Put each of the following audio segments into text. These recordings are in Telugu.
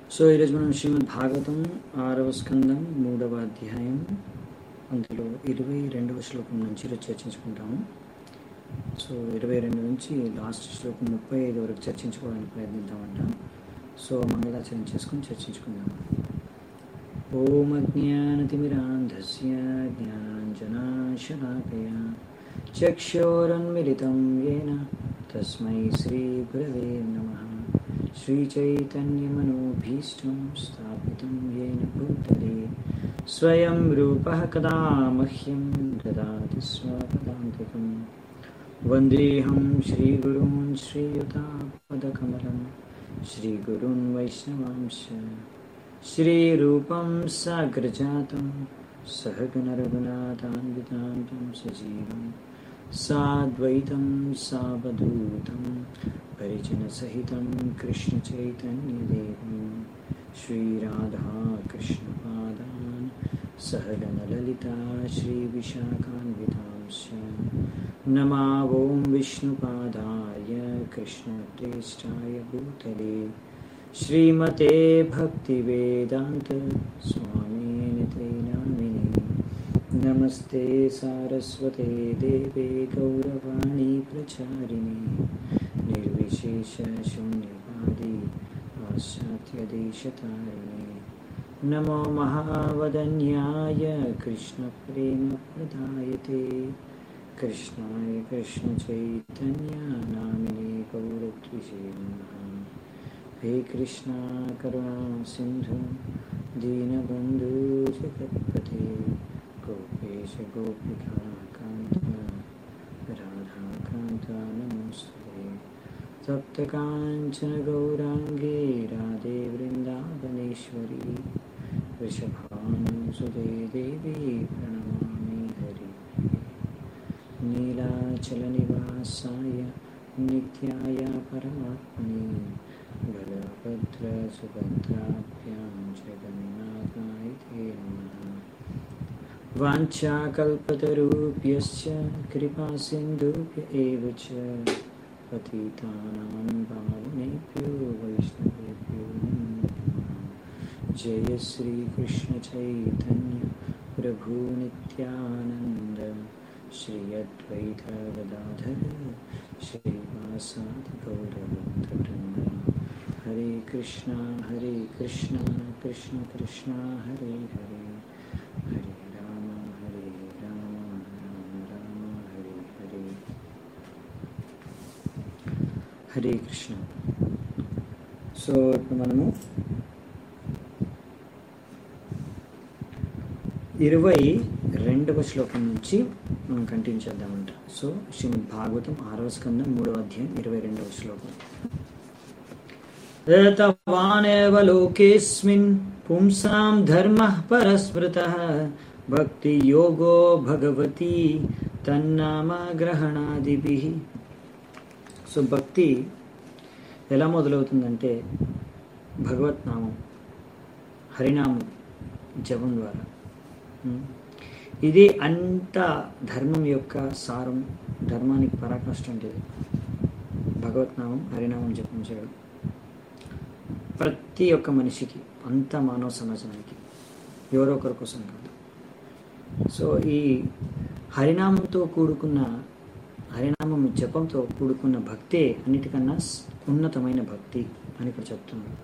సో ఈరోజు మనం శ్రీమద్ భాగవతం ఆరవ స్కందం మూడవ అధ్యాయం అందులో ఇరవై రెండవ శ్లోకం నుంచి ఈరోజు చర్చించుకుంటాము సో ఇరవై రెండు నుంచి లాస్ట్ శ్లోకం ముప్పై ఐదు వరకు చర్చించుకోవడానికి ప్రయత్నిద్దామంట సో మంగళాచరణ చేసుకొని చర్చించుకుందాం ఓం అజ్ఞానతిమిరాంధస్య జ్ఞానాంజనాశలాకయ చక్షోరన్మిలితం येन తస్మై శ్రీగురవే నమః श्रीचैतन्यमनोभीष्टं स्थापितं येन भूतले स्वयं रूपः कदा मह्यं ददाति स्वपदान्तिकं वन्देऽहं श्रीगुरून् श्रीयुतापदकमलं श्रीगुरून् वैष्णवांश श्रीरूपं साग्रजातं सहगणरघुनाथान्वितां तं सजीवम् साद्वैतं सावधूतं परिजनसहितं कृष्णचैतन्यदेवं श्रीराधाकृष्णपादान् सहगणललिता श्रीविशाखान्वितांश्च नमावों विष्णुपादाय कृष्णप्रेष्ठाय भूतले श्रीमते भक्तिवेदान्त स्वामिनिते नामिने नमस्ते सारस्वते देवे गौरवाणी प्रचारिणे निर्विशेषशून्यवादी पाश्चात्यदेशतारिणे नमो महावदन्याय कृष्णप्रेमप्रदायते कृष्णाय कृष्णचैतन्यनामिने गौरद्विषे नमः हे कृष्णा करुणा सिन्धु दीनबन्धु जगत्पते गोपेश गोपिका कान्त राधाकान्त नमोस्तुते सप्तकाञ्चन गौराङ्गे राधे वृन्दावनेश्वरी वृषभानुसुते देवी प्रणमामि हरि नीलाचलनिवासाय नित्याय परमात्मने बलभद्रसुभद्राभ्यां जगन्नाथाय ते नमः वाञ्छाकल्पतरुभ्यश्च कृपासिन्धुभ्य एव च पतितानां पावनेभ्यो वैष्णवेभ्यो नमो नमः जय श्रीकृष्णचैतन्य प्रभु नित्यानन्द श्री अद्वैत गदाधर श्रीवासादि गौरभक्तवृन्द हरे कृष्णा हरे कृष्णा कृष्ण कृष्णा हरे हरे हरे राम हरे राम राम राम हरे हरे హరే కృష్ణ సో ఇప్పుడు మనము ఇరవై రెండవ శ్లోకం నుంచి మనం కంటిన్యూ చేద్దామంట సో శ్రీమద్ భాగవతం ఆరవ స్కందం మూడవ అధ్యాయం ఇరవై రెండవ శ్లోకం तवानेव लोकेऽस्मिन् पुंसां धर्मः परस्मृतः भक्तियोगो भगवती తన్నామగ్రహణాదిభిः సో భక్తి ఎలా మొదలవుతుందంటే భగవత్నామం హరినామం జపం ద్వారా ఉం. ఇది అంత ధర్మం యొక్క సారం ధర్మానికి పరాకాష్ట అంటే ఇది. భగవత్నామం హరినామం జపం చేయడం ప్రతి ఒక్క మనిషికి అంత మానవ సమాజానికి ఎవరో ఒకరి కోసం కాదు సో ఈ హరినామంతో కూడుకున్న హరినామం జపంతో కూడుకున్న భక్తే అన్నిటికన్నా స్- ఉన్నతమైన భక్తి అని ఇక్కడ చెప్తున్నాడు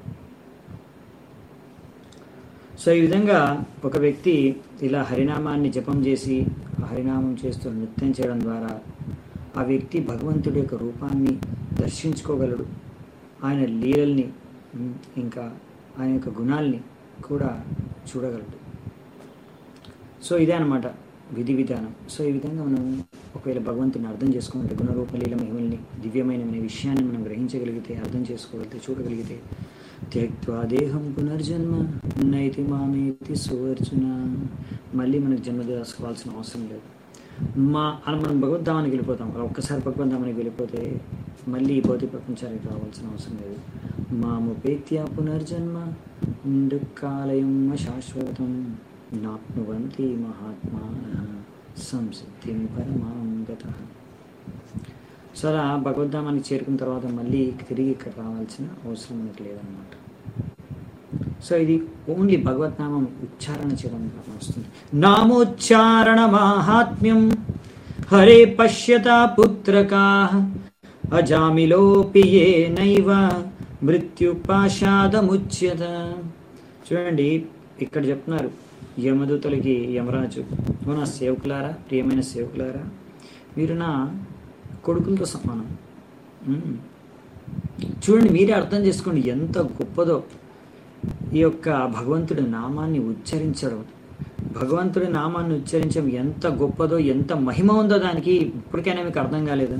సో ఈ విధంగా ఒక వ్యక్తి ఇలా హరినామాన్ని జపం చేసి ఆ హరినామం చేస్తూ నృత్యం చేయడం ద్వారా ఆ వ్యక్తి భగవంతుడి యొక్క రూపాన్ని దర్శించుకోగలడు ఆయన లీలల్ని ఉమ్, ఇంకా ఆయన యొక్క గుణాల్ని కూడా చూడగలడు సో ఇదే అనమాట విధి విధానం సో ఈ విధంగా మనం ఒకవేళ భగవంతుని అర్థం చేసుకుంటే గుణరూపలీల మహిమల్ని దివ్యమైన విషయాన్ని మనం గ్రహించగలిగితే అర్థం చేసుకోగలిగితే చూడగలిగితే త్యక్వా దేహం పునర్జన్మ నైతి మామేతి సువర్జున మళ్ళీ మనకు జన్మ చేసుకోవాల్సిన అవసరం లేదు మా అలా మనం భగవద్ధామానికి వెళ్ళిపోతాం అలా ఒక్కసారి భగవద్ధామానికి వెళ్ళిపోతే మళ్ళీ ఈ భౌతిక ప్రపంచానికి రావాల్సిన అవసరం లేదు మాముపేత్య పునర్జన్మ దుఃఖాలయం శాశ్వతం నాప్నువంతి మహాత్మా సంసిద్ధిం పరమాం గత సో అలా భగవద్ధామానికి చేరుకున్న తర్వాత మళ్ళీ తిరిగి ఇక్కడ రావాల్సిన అవసరం మనకు లేదన్నమాట సో ఇది ఓన్లీ భగవద్నామం ఉచ్చారణ చేయడం ద్వారా వస్తుంది నామోచ్చారణ మాహాత్మ్యం హరే పశ్యత పుత్రకా అజామిలోపి ఏ నైవ మృత్యుపాషాదముచ్యత చూడండి ఇక్కడ చెప్తున్నారు యమదూతలకి యమరాజు ఓ నా సేవకులారా ప్రియమైన సేవకులారా మీరు నా కొడుకులతో సమానం మ్మ్. చూడండి మీరే అర్థం చేసుకోండి ఎంత గొప్పదో ఈ యొక్క భగవంతుడి నామాన్ని ఉచ్చరించడం భగవంతుడి నామాన్ని ఉచ్చరించడం ఎంత గొప్పదో ఎంత మహిమ ఉందో దానికి ఇప్పటికైనా మీకు అర్థం కాలేదు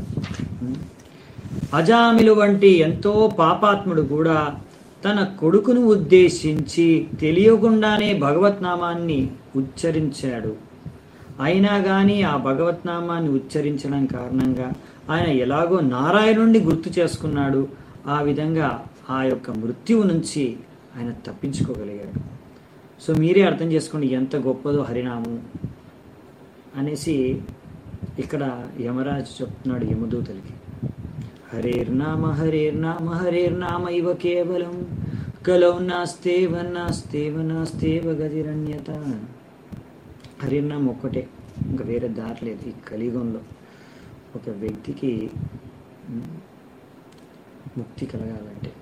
అజామిలు వంటి ఎంతో పాపాత్ముడు కూడా తన కొడుకును ఉద్దేశించి తెలియకుండానే భగవత్ నామాన్ని ఉచ్చరించాడు అయినా కానీ ఆ భగవత్ నామాన్ని ఉచ్చరించడం కారణంగా ఆయన ఎలాగో నారాయణుణ్ణి గుర్తు చేసుకున్నాడు ఆ విధంగా ఆ యొక్క మృత్యువు నుంచి ఆయన తప్పించుకోగలిగాడు సో మీరే అర్థం చేసుకోండి ఎంత గొప్పదో హరినామం అనేసి ఇక్కడ యమరాజు చెప్తున్నాడు యమదూతలకి హరేర్నామ హరేర్నామ హరేర్నామ ఇవ కేవలం కలౌ నాస్తేవ నాస్తేవ నాస్తేవ గతిరణ్యత హరిర్నామం ఒక్కటే ఇంకా వేరే దారి లేదు ఈ కలియుగంలో ఒక వ్యక్తికి మ్, ముక్తి కలగాలంటే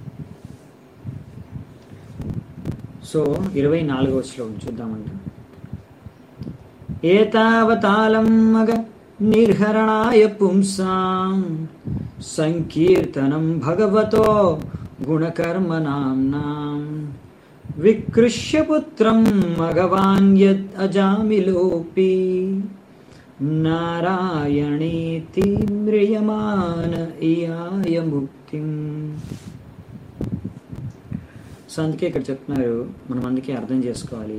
సో ఇరవై నాలుగవ శ్లోకం చూద్దామంట ఏతావతాళం మగ నిర్హరణాయ పుంసాం సంకీర్తనం భగవతో గుణకర్మనాంనాం వికృష్య పుత్రం మగవాన్ యద్ అజామిలోపి నారాయణేతి మ్రియమాన ఇయాయ ముక్తిం సో అందుకే ఇక్కడ చెప్తున్నారు మనం అందుకే అర్థం చేసుకోవాలి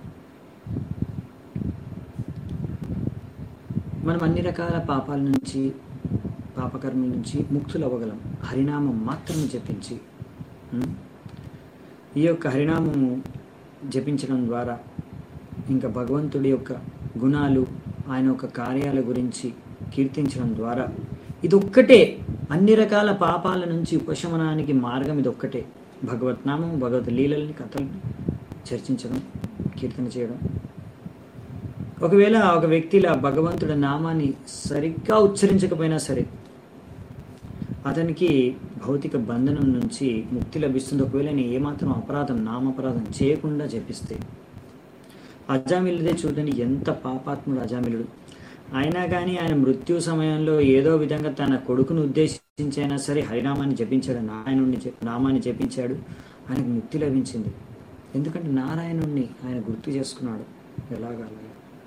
మనం అన్ని రకాల పాపాల నుంచి పాపకర్మల నుంచి ముక్తులు అవ్వగలం హరినామం మాత్రమే జపించి ఉం? ఈ యొక్క హరినామము జపించడం ద్వారా ఇంకా భగవంతుడి యొక్క గుణాలు ఆయన యొక్క కార్యాల గురించి కీర్తించడం ద్వారా ఇదొక్కటే అన్ని రకాల పాపాల నుంచి ఉపశమనానికి మార్గం ఇదొక్కటే భగవత్నామం భగవత్ లీలల్ని కథల్ని చర్చించడం కీర్తన చేయడం ఒకవేళ ఒక వ్యక్తి ఇలా భగవంతుడి నామాన్ని సరిగ్గా ఉచ్చరించకపోయినా సరే అతనికి భౌతిక బంధనం నుంచి ముక్తి లభిస్తుంది ఒకవేళ నేను ఏమాత్రం అపరాధం నామపరాధం చేయకుండా జపిస్తే అజామిలుదే చూడండి ఎంత పాపాత్ముడు అజామిలుడు అయినా కానీ ఆయన మృత్యు సమయంలో ఏదో విధంగా తన కొడుకును ఉద్దేశించైనా సరే హరినామాన్ని జపించాడు నారాయణుడిని జప- నామాన్ని జపించాడు ఆయనకు ముక్తి లభించింది ఎందుకంటే నారాయణుణ్ణి ఆయన గుర్తు చేసుకున్నాడు ఎలాగా అలాగా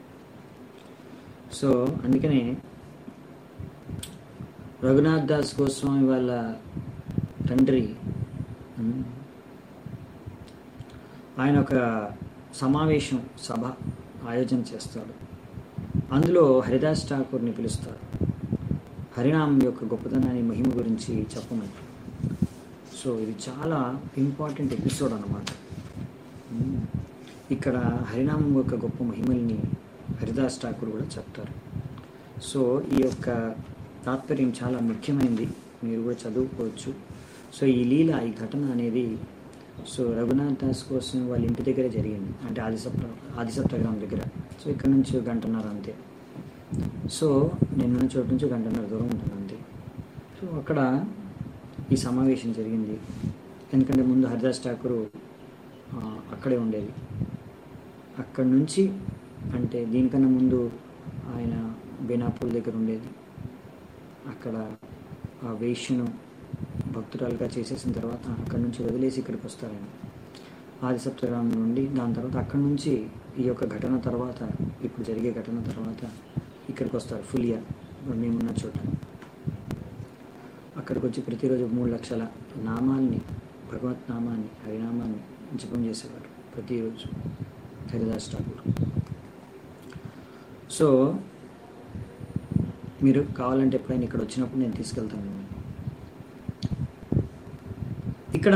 సో అందుకనే రఘునాథ్ దాస్ గోస్వామి వాళ్ళ తండ్రి ఉమ్, ఆయన ఒక సమావేశం సభ ఆయోజన చేస్తాడు అందులో హరిదాస్ ఠాకూర్ని పిలుస్తారు హరినామం యొక్క గొప్పతనాన్ని మహిమ గురించి చెప్పమని సో ఇది చాలా ఇంపార్టెంట్ ఎపిసోడ్ అన్నమాట ఉమ్, ఇక్కడ హరినామం యొక్క గొప్ప మహిమల్ని హరిదాస్ ఠాకూర్ కూడా చెప్తారు సో ఈ యొక్క తాత్పర్యం చాలా ముఖ్యమైనది మీరు కూడా చదువుకోవచ్చు సో ఈ లీల ఈ ఘటన అనేది సో రఘునాథ్ దాస్ కోసం వాళ్ళ ఇంటి దగ్గర జరిగింది అంటే ఆదిసప్త ఆదిసప్తగ్రామం దగ్గర సో ఇక్కడ నుంచి ఒక గంటన్నర అంతే సో నేను చోటు నుంచి ఒక గంటన్నర దూరం ఉంటుంది అంతే సో అక్కడ ఈ సమావేశం జరిగింది ఎందుకంటే ముందు హరిదాస్ ఠాకూర్ ఆ, అక్కడే ఉండేది అక్కడి నుంచి అంటే దీనికన్నా ముందు ఆయన బేనాపూర్ దగ్గర ఉండేది అక్కడ ఆ వేష్యను భక్తురాలుగా చేసేసిన తర్వాత అక్కడి నుంచి వదిలేసి ఇక్కడికి వస్తారు ఆయన ఆదిసప్తగ్రామం నుండి దాని తర్వాత అక్కడి నుంచి ఈ యొక్క ఘటన తర్వాత ఇప్పుడు జరిగే ఘటన తర్వాత ఇక్కడికి వస్తారు ఫులియా మేమున్న చోట అక్కడికి వచ్చి ప్రతిరోజు మూడు లక్షల నామాల్ని భగవత్ నామాన్ని హరినామాన్ని జపం చేసేవారు ప్రతిరోజు హరిదాస్ ఠాకూర్ సో మీరు కావాలంటే ఎప్పుడైనా ఇక్కడ వచ్చినప్పుడు నేను తీసుకెళ్తాను మిమ్మల్ని. ఇక్కడ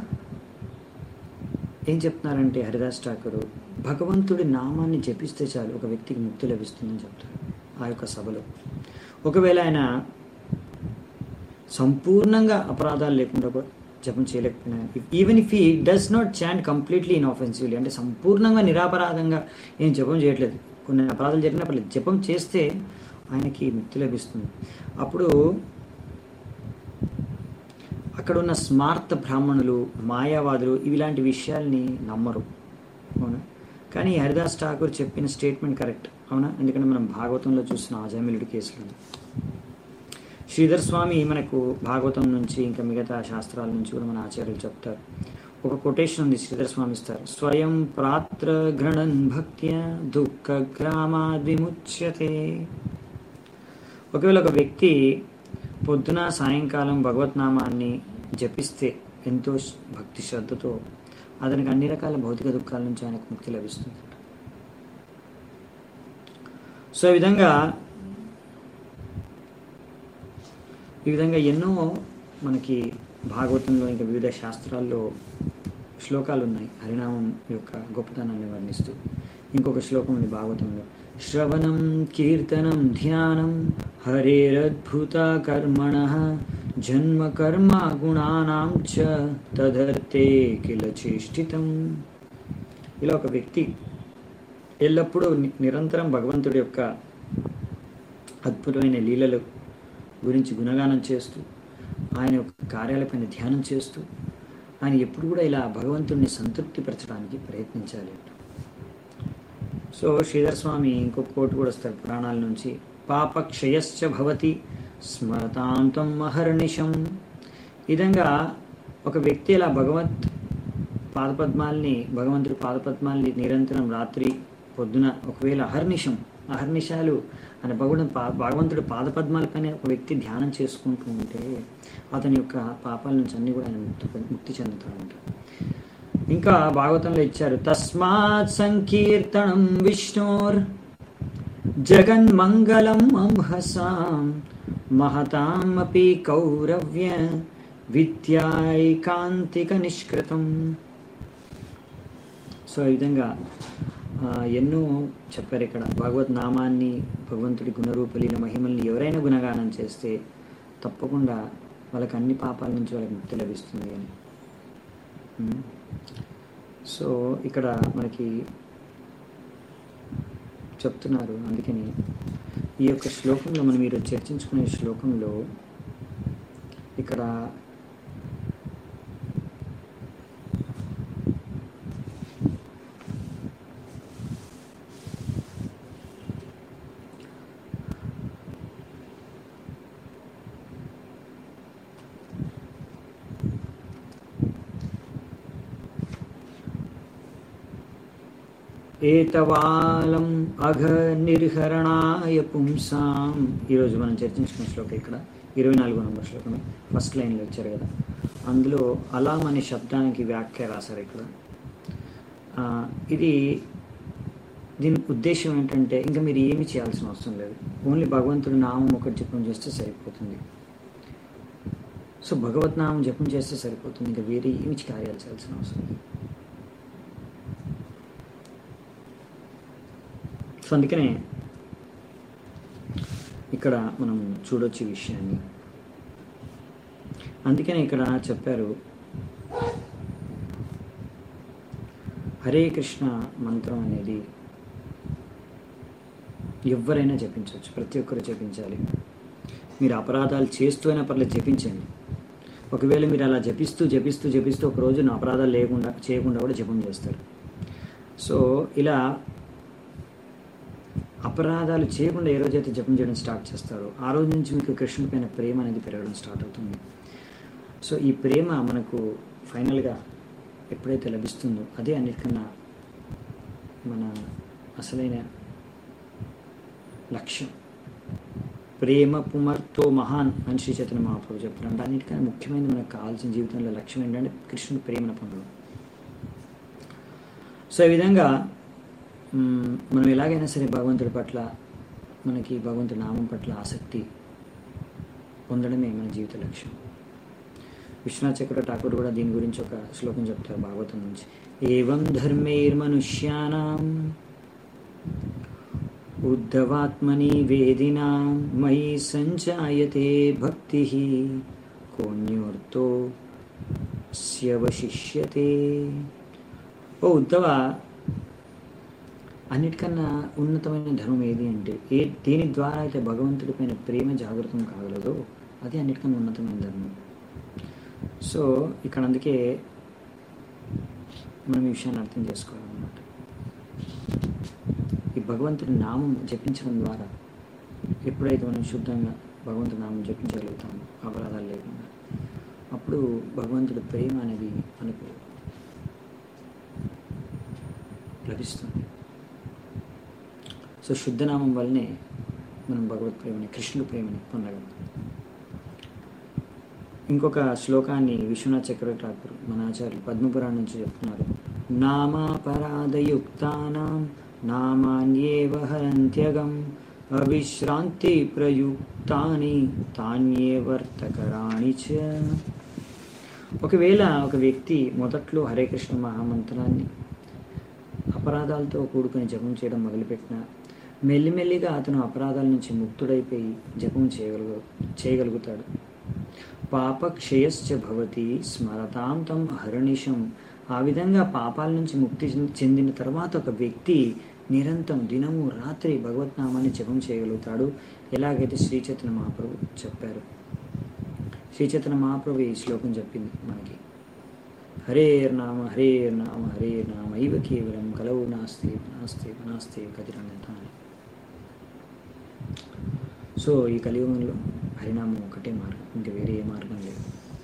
ఏం చెప్తున్నారంటే హరిదాస్ ఠాకూర్ భగవంతుడి నామాన్ని జపిస్తే చాలు ఒక వ్యక్తికి ముక్తి లభిస్తుందని చెప్తారు ఆ యొక్క సభలో ఒకవేళ ఆయన సంపూర్ణంగా అపరాధాలు లేకుండా కూడా జపం చేయలేకపోయినా even if he does not chant completely inoffensively అంటే సంపూర్ణంగా నిరాపరాధంగా ఏం జపం చేయట్లేదు కొన్ని అపరాధాలు జరిగినప్పుడు జపం చేస్తే ఆయనకి ముక్తి లభిస్తుంది అప్పుడు అక్కడ ఉన్న స్మార్త బ్రాహ్మణులు మాయావాదులు ఇలాంటి విషయాల్ని నమ్మరు అవునా కానీ హరిదాస్ ఠాకూర్ చెప్పిన స్టేట్మెంట్ కరెక్ట్ అవునా ఎందుకంటే మనం భాగవతంలో చూసిన ఆజామిలుడి కేసులో శ్రీధర్ స్వామి మనకు భాగవతం నుంచి ఇంకా మిగతా శాస్త్రాల నుంచి కూడా మన ఆచార్యులు చెప్తారు ఒక కొటేషన్ ఉంది శ్రీధర్ స్వామి ఇస్తారు స్వయం ప్రాత్ర గ్రణన్ భక్త్య దుఃఖ గ్రామాద్ విముచ్యతే ఒకవేళ ఒక వ్యక్తి పొద్దున సాయంకాలం భగవత్నామాన్ని జపిస్తే ఎంతో భక్తి శ్రద్ధతో అతనికి అన్ని రకాల భౌతిక దుఃఖాల నుంచి ఆయనకు ముక్తి లభిస్తుంది సో ఈ విధంగా ఈ విధంగా ఎన్నో మనకి భాగవతంలో ఇంకా వివిధ శాస్త్రాల్లో శ్లోకాలు ఉన్నాయి హరినామం యొక్క గొప్పతనాన్ని వర్ణిస్తూ ఇంకొక శ్లోకం ఉంది భాగవతంలో శ్రవణం కీర్తనం ధ్యానం హరేరద్భుత కర్మణ జన్మ కర్మ గుణానాం చ తదర్థే కిల చేష్టితం ఇలా ఒక వ్యక్తి ఎల్లప్పుడూ ని- నిరంతరం భగవంతుడి యొక్క అద్భుతమైన లీలలు గురించి గుణగానం చేస్తూ ఆయన యొక్క కార్యాలపైన ధ్యానం చేస్తూ ఆయన ఎప్పుడు కూడా ఇలా భగవంతుడిని సంతృప్తిపరచడానికి ప్రయత్నించాలి సో శ్రీధర్ స్వామి ఇంకొక కోటి కూడా వస్తారు పురాణాల నుంచి పాపక్షయశ్చ భవతి స్మరతాంతం మహర్నిశం ఈ విధంగా ఒక వ్యక్తి ఇలా భగవత్ పాదపద్మాల్ని భగవంతుడి పాదపద్మాల్ని నిరంతరం రాత్రి పొద్దున ఒకవేళ అహర్నిశం అహర్నిశాలు అని భగవంతుడు పా భగవంతుడి పాదపద్మాలపైన ఒక వ్యక్తి ధ్యానం చేసుకుంటూ ఉంటే అతని యొక్క పాపాల నుంచి అన్ని కూడా ఆయన ముక్తి ముక్తి చెందుతాడు ఉంటాడు ఇంకా భాగవతంలో ఇచ్చారు తస్మాత్ సంకీర్తనం విష్ణోర్ జగన్మంగళం అంహసాం మహతామపి కౌరవ్య విద్యాైకాంతిక నిష్కృతం సో ఈ విధంగా ఆ, ఎన్నో చెప్పారు ఇక్కడ భగవత్ నామాన్ని భగవంతుడి గుణరూపలీల మహిమల్ని ఎవరైనా గుణగానం చేస్తే తప్పకుండా వాళ్ళకి అన్ని పాపాల నుంచి వాళ్ళకి ముక్తి లభిస్తుంది అని ఉమ్. సో ఇక్కడ మనకి చెప్తున్నారు అందుకని ఈ యొక్క శ్లోకంలో మనం మీరు చర్చించుకునే శ్లోకంలో ఇక్కడ ఏతవాలం అఘ నిర్హరణాయ పుంసాం ఈరోజు మనం చర్చించుకున్న శ్లోకం ఇక్కడ ఇరవై నాలుగో నంబర్ శ్లోకం ఫస్ట్ లైన్లో వచ్చారు కదా అందులో అలాం అనే శబ్దానికి వ్యాఖ్య రాశారు ఇక్కడ ఆ, ఇది దీని ఉద్దేశం ఏంటంటే ఇంకా మీరు ఏమి చేయాల్సిన అవసరం లేదు ఓన్లీ భగవంతుడి నామం ఒకటి జపం చేస్తే సరిపోతుంది సో భగవత్ నామం జపం చేస్తే సరిపోతుంది ఇంకా వేరే ఏమి కార్యాలు చేయాల్సిన అవసరం లేదు సో అందుకనే ఇక్కడ మనం చూడొచ్చు ఈ విషయాన్ని అందుకనే ఇక్కడ చెప్పారు హరే కృష్ణ మంత్రం అనేది ఎవరైనా జపించవచ్చు ప్రతి ఒక్కరు జపించాలి మీరు అపరాధాలు చేస్తూ అయినా పర్లేదు జపించండి ఒకవేళ మీరు అలా జపిస్తూ జపిస్తూ జపిస్తూ ఒక రోజు నా అపరాధాలు లేకుండా చేయకుండా కూడా జపం చేస్తారు సో ఇలా అపరాధాలు చేయకుండా ఏ రోజైతే జపం చేయడం స్టార్ట్ చేస్తారో ఆ రోజు నుంచి మీకు కృష్ణుడి పైన ప్రేమ అనేది పెరగడం స్టార్ట్ అవుతుంది సో ఈ ప్రేమ మనకు ఫైనల్గా ఎప్పుడైతే లభిస్తుందో అదే అన్నిటికన్నా మన అసలైన లక్ష్యం ప్రేమ పుమర్తో మహాన్ అని శ్రీ చైతన్య మహాప్రభు చెప్తారు అంటే అన్నిటికన్నా ముఖ్యమైన మనకు కావాల్సిన జీవితంలో లక్ష్యం ఏంటంటే కృష్ణుడి ప్రేమను పొందడం సో ఈ విధంగా మ్మ్, మనం ఎలాగైనా సరే భగవంతుడి పట్ల మనకి భగవంతుడి నామం పట్ల ఆసక్తి పొందడమే మన జీవిత లక్ష్యం విశ్వనాథ్ చక్ర ఠాకూర్ కూడా దీని గురించి ఒక శ్లోకం చెప్తారు భాగవతం నుంచి ఏవం ధర్మైర్మనుష్యానాం ఉద్ధవాత్మని వేదినాం మయి సంజాయతే భక్తి కోణ్యోర్తో స్యవశిష్యతే ఓ ఉద్ధవ అన్నిటికన్నా ఉన్నతమైన ధర్మం ఏది అంటే ఏ దేని ద్వారా అయితే భగవంతుడి పైన ప్రేమ జాగృతం కాగలదో అది అన్నిటికన్నా ఉన్నతమైన ధర్మం సో ఇక్కడ అందుకే మనం ఈ విషయాన్ని అర్థం చేసుకోవాలన్నమాట ఈ భగవంతుడి నామం జపించడం ద్వారా ఎప్పుడైతే మనం శుద్ధంగా భగవంతుడి నామం జపించగలుగుతామో అపరాధాలు లేకుండా అప్పుడు భగవంతుడి ప్రేమ అనేది మనకు లభిస్తుంది సో శుద్ధనామం వల్లనే మనం భగవత్ ప్రేమని కృష్ణుడి ప్రేమని పొందగలం ఇంకొక శ్లోకాన్ని విశ్వనాథ్ చక్రవర్తి ఠాకూర్ మన ఆచార్యులు పద్మపురాణం నుంచి చెప్తున్నారు నామాపరాధయుక్తానాం నామాన్యేవ హరంత్యగం అవిశ్రాంతి ప్రయుక్తాని తాన్యేవర్తకరాణి చ ఒకవేళ ఒక వ్యక్తి మొదట్లో హరే కృష్ణ మహామంత్రాన్ని అపరాధాలతో కూడుకొని జపం చేయడం మొదలుపెట్టిన మెల్లిమెల్లిగా అతను అపరాధాల నుంచి ముక్తుడైపోయి జపం చేయగలుగు చేయగలుగుతాడు పాపక్షయశ్చ భవతి స్మరతాం తం అహర్నిశం ఆ విధంగా పాపాల నుంచి ముక్తి చెందిన తర్వాత ఒక వ్యక్తి నిరంతరం దినము రాత్రి భగవత్నామాన్ని జపం చేయగలుగుతాడు ఎలాగైతే శ్రీచైతన్య మహాప్రభు చెప్పారు శ్రీచైతన్య మహాప్రభు ఈ శ్లోకం చెప్పింది మనకి హరేర్నామ హరేర్నామ హరేర్నామ ఇవ కేవలం కలవు నాస్తి నాస్తి నాస్తి కదిరన్నత అని సో ఈ కలియుగంలో హరినామం ఒకటే మార్గం ఇంకా వేరే ఏ మార్గం లేదు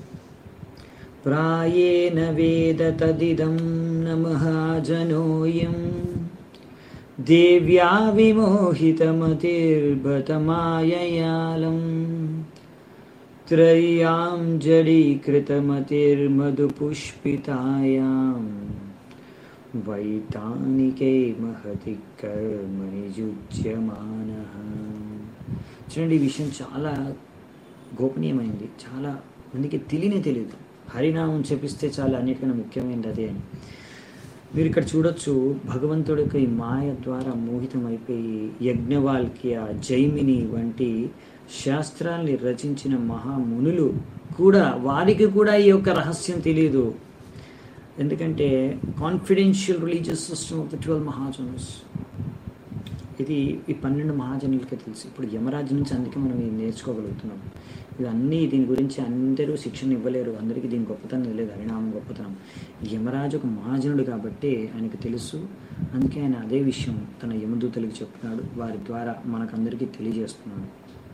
ప్రాయేణ వేద తదిదం నమహాజనోయం దేవ్యా విమోహితమతిర్భతమాయయాలం త్రయాం వైతానికే మహతి కర్మని జుజ్యమాన చూడండి ఈ విషయం చాలా గోపనీయమైంది చాలా మందికి తెలియనే తెలియదు హరినామం చెప్పిస్తే చాలా అన్నిటికన్నా ముఖ్యమైనది అదే అని మీరు ఇక్కడ చూడొచ్చు భగవంతుడి యొక్క ఈ మాయ ద్వారా మోహితమైపోయి యజ్ఞవాల్క్య జైమిని వంటి శాస్త్రాల్ని రచించిన మహామునులు కూడా వారికి కూడా ఈ యొక్క రహస్యం తెలియదు ఎందుకంటే confidential religious system of the twelve mahajanas ఇది ఈ పన్నెండు మహాజనులకే తెలుసు ఇప్పుడు యమరాజు నుంచి అందుకే మనం ఇది నేర్చుకోగలుగుతున్నాం ఇవన్నీ దీని గురించి అందరూ శిక్షణ ఇవ్వలేరు అందరికీ దీని గొప్పతనం తెలియదు హరినామం గొప్పతనం యమరాజు ఒక మహాజనుడు కాబట్టి ఆయనకు తెలుసు అందుకే ఆయన అదే విషయం తన యమదూతలకు చెప్తున్నాడు వారి ద్వారా మనకందరికీ తెలియజేస్తున్నాడు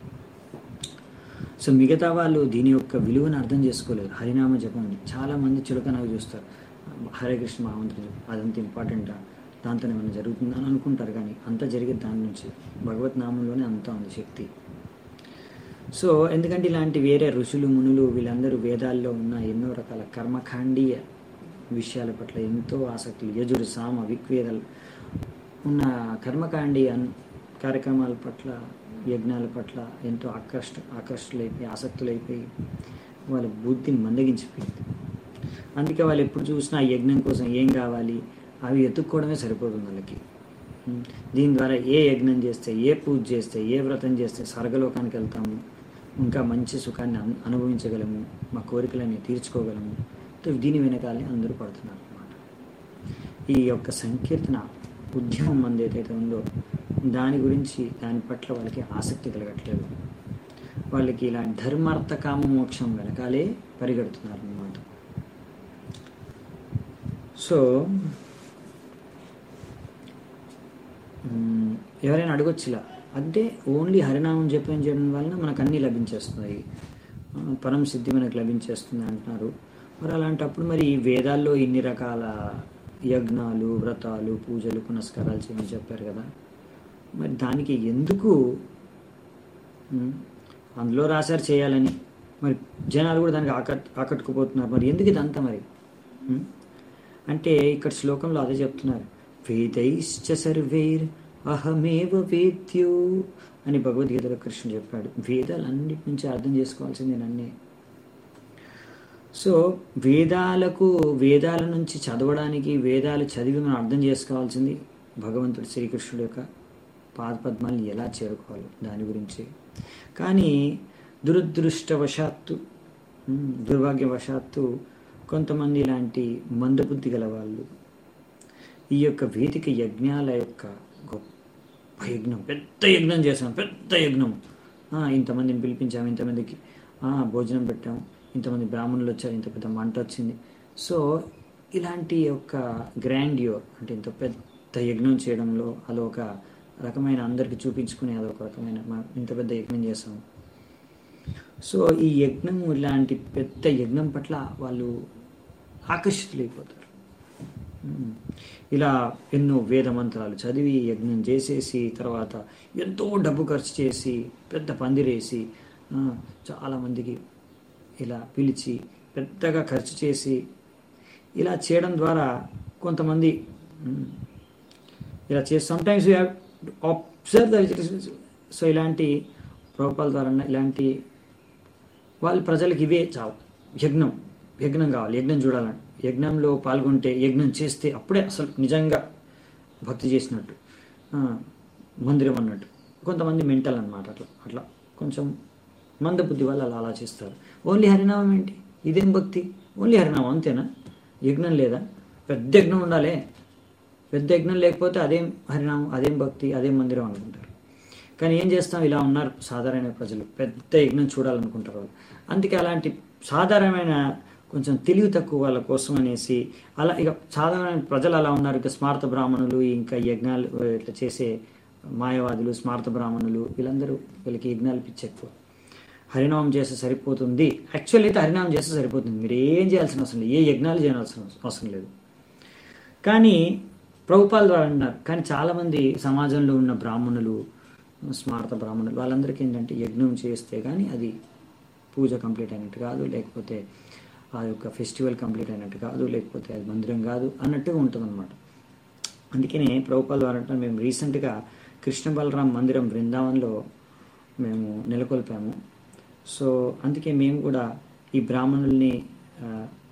సో మిగతా వాళ్ళు దీని యొక్క విలువను అర్థం చేసుకోలేరు హరినామ జపం చాలామంది చులకనగా చూస్తారు హరే కృష్ణ మహామంత్రి జపం అదంత ఇంపార్టెంటా దాంతో ఏమైనా జరుగుతుందా అని అనుకుంటారు కానీ అంతా జరిగేది దాని నుంచి భగవత్ నామంలోనే అంతా ఉంది శక్తి సో ఎందుకంటే ఇలాంటి వేరే ఋషులు మునులు వీళ్ళందరూ వేదాల్లో ఉన్న ఎన్నో రకాల కర్మకాండీయ విషయాల పట్ల ఎంతో ఆసక్తులు యజుడు సామ విక్వేదాలు ఉన్న కర్మకాండీయ కార్యక్రమాల పట్ల యజ్ఞాల పట్ల ఎంతో ఆకర్ష ఆకర్షులైపోయి ఆసక్తులైపోయి వాళ్ళ బుద్ధిని మందగించిపోయింది అందుకే వాళ్ళు ఎప్పుడు చూసినా ఆ యజ్ఞం కోసం ఏం కావాలి అవి ఎత్తుక్కోవడమే సరిపోతుంది వాళ్ళకి ఉం. దీని ద్వారా ఏ యజ్ఞం చేస్తే ఏ పూజ చేస్తే ఏ వ్రతం చేస్తే స్వర్గలోకానికి వెళ్తాము ఇంకా మంచి సుఖాన్ని అను- అనుభవించగలము మా కోరికలని తీర్చుకోగలము సో దీని వెనకాలే అందరూ పడుతున్నారు అన్నమాట ఈ యొక్క సంకీర్తన ఉద్యమం మంది ఏదైతే ఉందో దాని గురించి దాని పట్ల వాళ్ళకి ఆసక్తి కలగట్లేదు వాళ్ళకి ఇలా ధర్మార్థ కామ మోక్షం వెనకాలే పరిగెడుతున్నారు అన్నమాట సో మ్మ్, ఎవరైనా అడగొచ్చు ఇలా అంటే ఓన్లీ హరినామం జపం చేయడం వలన మనకు అన్నీ లభించేస్తున్నాయి ఆ, పరం సిద్ధి మనకు లభించేస్తుంది అంటున్నారు మరి అలాంటప్పుడు మరి ఈ వేదాల్లో ఇన్ని రకాల యజ్ఞాలు వ్రతాలు పూజలు పునస్కారాలు చేయమని చెప్పారు కదా మరి దానికి ఎందుకు మ్మ్, అందులో రాశారు చేయాలని మరి జనాలు కూడా దానికి ఆకట్ ఆకట్టుకుపోతున్నారు మరి ఎందుకు ఇదంతా మరి మ్మ్? అంటే ఇక్కడ శ్లోకంలో అదే చెప్తున్నారు వేదైశ్చ సర్వైర్ అహమేవ వేద్యో అని భగవద్గీతలో కృష్ణుడు చెప్పాడు వేదాలన్నిటి నుంచి అర్థం చేసుకోవాల్సింది నన్నే సో వేదాలకు వేదాల నుంచి చదవడానికి వేదాలు చదివి మనం అర్థం చేసుకోవాల్సింది భగవంతుడు శ్రీకృష్ణుడు యొక్క పాదపద్మాలను ఎలా చేరుకోవాలి దాని గురించి కానీ దురదృష్టవశాత్తు ఉమ్, దుర్భాగ్యవశాత్తు కొంతమంది ఇలాంటి మందబుద్ధి గల వాళ్ళు ఈ యొక్క వేదిక యజ్ఞాల యొక్క గొప్ప యజ్ఞం పెద్ద యజ్ఞం చేసాం పెద్ద యజ్ఞం ఆ, ఇంతమందిని పిలిపించాము ఇంతమందికి ఆ, భోజనం పెట్టాము ఇంతమంది బ్రాహ్మణులు వచ్చారు ఇంత పెద్ద మంట వచ్చింది సో ఇలాంటి యొక్క గ్రాండ్యూర్ అంటే ఇంత పెద్ద యజ్ఞం చేయడంలో అదొక ఒక రకమైన అందరికి చూపించుకునే అదొక రకమైన మ- ఇంత పెద్ద యజ్ఞం చేసాము సో ఈ యజ్ఞం ఇలాంటి పెద్ద యజ్ఞం పట్ల వాళ్ళు ఆకర్షితులైపోతారు ఉమ్. ఇలా ఎన్నో వేద మంత్రాలు చదివి యజ్ఞం చేసేసి తర్వాత ఎంతో డబ్బు ఖర్చు చేసి పెద్ద పందిరేసి ఆ, చాలామందికి ఇలా పిలిచి పెద్దగా ఖర్చు చేసి ఇలా చేయడం ద్వారా కొంతమంది ఉమ్, ఇలా చేసి sometimes you have observe the so ఇలాంటి ప్రభుపాల ద్వారా ఇలాంటి వాళ్ళు ప్రజలకు ఇవే చావు యజ్ఞం యజ్ఞం కావాలి యజ్ఞం చూడాలని యజ్ఞంలో పాల్గొంటే యజ్ఞం చేస్తే అప్పుడే అసలు నిజంగా భక్తి చేసినట్టు ఆ, మందిరం అన్నట్టు కొంతమంది మెంటల్ అన్నమాట అట్లా అట్లా కొంచెం మందబుద్ధి వాళ్ళు అలా ఆలోచిస్తారు ఓన్లీ హరినామం ఏంటి ఇదేం భక్తి ఓన్లీ హరినామం అంతేనా యజ్ఞం లేదా పెద్ద యజ్ఞం ఉండాలి పెద్ద యజ్ఞం లేకపోతే అదేం హరినామం అదేం భక్తి అదేం మందిరం అనుకుంటారు కానీ ఏం చేస్తాం ఇలా ఉన్నారు సాధారణ ప్రజలు పెద్ద యజ్ఞం చూడాలనుకుంటారు వాళ్ళు అందుకే అలాంటి సాధారణమైన కొంచెం తెలివి తక్కువ వాళ్ళ కోసం అనేసి అలా ఇక సాధారణ ప్రజలు అలా ఉన్నారు ఇక స్మార్త బ్రాహ్మణులు ఇంకా యజ్ఞాలు ఇట్లా చేసే మాయవాదులు స్మార్త బ్రాహ్మణులు వీళ్ళందరూ వీళ్ళకి యజ్ఞాలు పిచ్చి ఎక్కువ హరినామం చేస్తే సరిపోతుంది యాక్చువల్లీ అయితే హరినామం చేస్తే సరిపోతుంది మీరు ఏం చేయాల్సిన అవసరం లేదు ఏ యజ్ఞాలు చేయాల్సిన అవసరం లేదు కానీ ప్రభుపాల ద్వారా అన్నారు కానీ చాలామంది సమాజంలో ఉన్న బ్రాహ్మణులు స్మార్త బ్రాహ్మణులు వాళ్ళందరికీ ఏంటంటే యజ్ఞం చేస్తే కానీ అది పూజ కంప్లీట్ అయినట్టు కాదు లేకపోతే ఆ యొక్క ఫెస్టివల్ కంప్లీట్ అయినట్టు కాదు లేకపోతే అది మందిరం కాదు అన్నట్టుగా ఉంటుందన్నమాట అందుకనే ప్రభుపాల ద్వారా అంటారు మేము రీసెంట్గా కృష్ణ బలరాం మందిరం బృందావన్లో మేము నెలకొల్పాము సో అందుకే మేము కూడా ఈ బ్రాహ్మణుల్ని ఆ,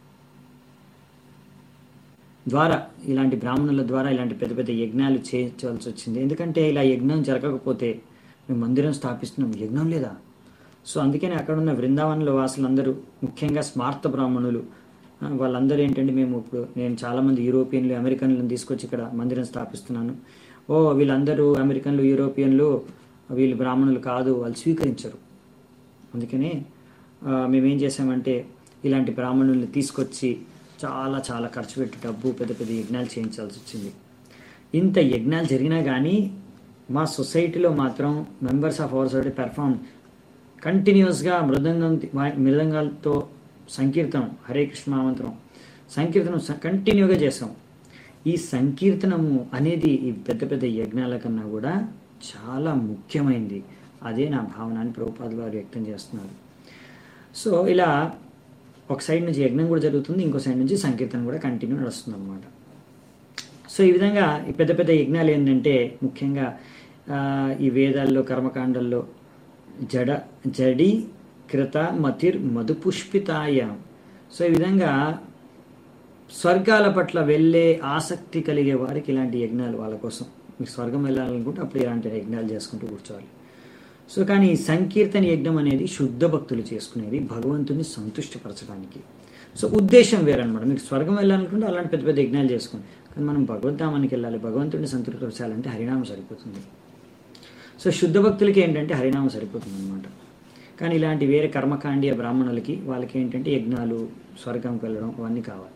ద్వారా ఇలాంటి బ్రాహ్మణుల ద్వారా ఇలాంటి పెద్ద పెద్ద యజ్ఞాలు చేయించవలసి వచ్చింది ఎందుకంటే ఇలా యజ్ఞం జరగకపోతే మేము మందిరం స్థాపిస్తున్నాం యజ్ఞం లేదా సో అందుకని అక్కడ ఉన్న బృందావనంలో వాసులందరూ ముఖ్యంగా స్మార్త బ్రాహ్మణులు ఆ, వాళ్ళందరూ ఏంటంటే మేము ఇప్పుడు నేను చాలామంది యూరోపియన్లు అమెరికన్లను తీసుకొచ్చి ఇక్కడ మందిరం స్థాపిస్తున్నాను ఓ వీళ్ళందరూ అమెరికన్లు యూరోపియన్లు వీళ్ళు బ్రాహ్మణులు కాదు వాళ్ళు స్వీకరించరు అందుకని ఆ, మేమేం చేసామంటే ఇలాంటి బ్రాహ్మణుల్ని తీసుకొచ్చి చాలా చాలా ఖర్చు పెట్టి డబ్బు పెద్ద పెద్ద యజ్ఞాలు చేయించాల్సి వచ్చింది ఇంత యజ్ఞాలు జరిగినా కానీ మా సొసైటీలో మాత్రం members of our society perform కంటిన్యూస్గా మృదంగం వా- మృదంగాలతో సంకీర్తనం హరే కృష్ణ మంత్రం సంకీర్తనం స- కంటిన్యూగా చేసాం ఈ సంకీర్తనము అనేది ఈ పెద్ద పెద్ద యజ్ఞాల కన్నా కూడా చాలా ముఖ్యమైనది అదే నా భావన అని ప్రభుపాద వారు వ్యక్తం చేస్తున్నారు సో ఇలా ఒక సైడ్ నుంచి యజ్ఞం కూడా జరుగుతుంది ఇంకో సైడ్ నుంచి సంకీర్తన కూడా కంటిన్యూ నడుస్తుంది అనమాట సో ఈ విధంగా ఈ పెద్ద పెద్ద యజ్ఞాలు ఏంటంటే ముఖ్యంగా ఆ, ఈ వేదాల్లో కర్మకాండల్లో జడ జడి కృత మతిర్ మధుపుష్పితాయ సో ఈ విధంగా స్వర్గాల పట్ల వెళ్ళే ఆసక్తి కలిగే వారికి ఇలాంటి యజ్ఞాలు వాళ్ళ కోసం మీకు స్వర్గం వెళ్ళాలనుకుంటే అప్పుడు ఇలాంటి యజ్ఞాలు చేసుకుంటూ కూర్చోవాలి సో కానీ ఈ సంకీర్తన యజ్ఞం అనేది శుద్ధ భక్తులు చేసుకునేది భగవంతుని సంతుష్టపరచడానికి సో ఉద్దేశం వేరనమాట మీకు స్వర్గం వెళ్ళాలనుకుంటే అలాంటి పెద్ద పెద్ద యజ్ఞాలు చేసుకోండి కానీ మనం భగవద్ధామానికి వెళ్ళాలి భగవంతుడిని సంతృప్తిపరచాలంటే హరినామం సరిపోతుంది సో శుద్ధ భక్తులకి ఏంటంటే హరినామం సరిపోతుంది అనమాట కానీ ఇలాంటి వేరే కర్మకాండీయ బ్రాహ్మణులకి వాళ్ళకి ఏంటంటే యజ్ఞాలు స్వర్గంకి వెళ్ళడం అవన్నీ కావాలి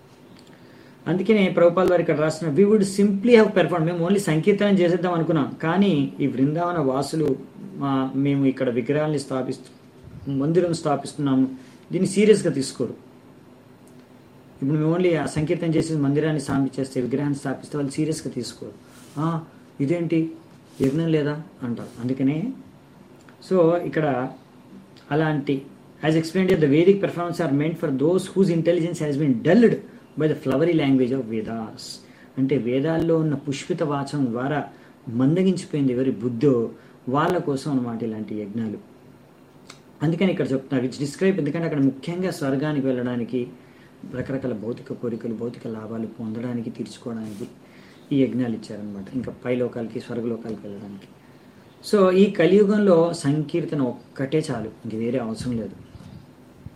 అందుకనే ప్రభుపాల్ వారు ఇక్కడ రాసిన we would simply have perform మేము ఓన్లీ సంకీర్తనం చేసేద్దాం అనుకున్నాం కానీ ఈ బృందావన వాసులు మా మేము ఇక్కడ విగ్రహాన్ని స్థాపిస్తూ మందిరం స్థాపిస్తున్నాము దీన్ని సీరియస్గా తీసుకోరు ఇప్పుడు మేము ఓన్లీ ఆ సంకీర్తన చేసి మందిరాన్ని స్థాపించేస్తే విగ్రహాన్ని స్థాపిస్తే వాళ్ళు సీరియస్గా తీసుకోరు "ఆ, ఇదేంటి యజ్ఞం లేదా అంటారు అందుకనే సో ఇక్కడ అలాంటి as explain the Vedic performance are meant for those whose intelligence has been dulled by the flowery language of Vedas అంటే వేదాల్లో ఉన్న పుష్పిత వాచం ద్వారా మందగించిపోయింది ఎవరి బుద్ధో వాళ్ళ కోసం అన్నమాట ఇలాంటి యజ్ఞాలు అందుకని ఇక్కడ చెప్తున్నారు విచ్ డిస్క్రైబ్ ఎందుకంటే అక్కడ ముఖ్యంగా స్వర్గానికి వెళ్ళడానికి రకరకాల భౌతిక కోరికలు భౌతిక లాభాలు పొందడానికి తీర్చుకోవడానికి ఈ యజ్ఞాలు ఇచ్చారనమాట ఇంకా పై లోకాలకి స్వర్గలోకాలకి వెళ్ళడానికి సో ఈ కలియుగంలో సంకీర్తన ఒక్కటే చాలు ఇంక వేరే అవసరం లేదు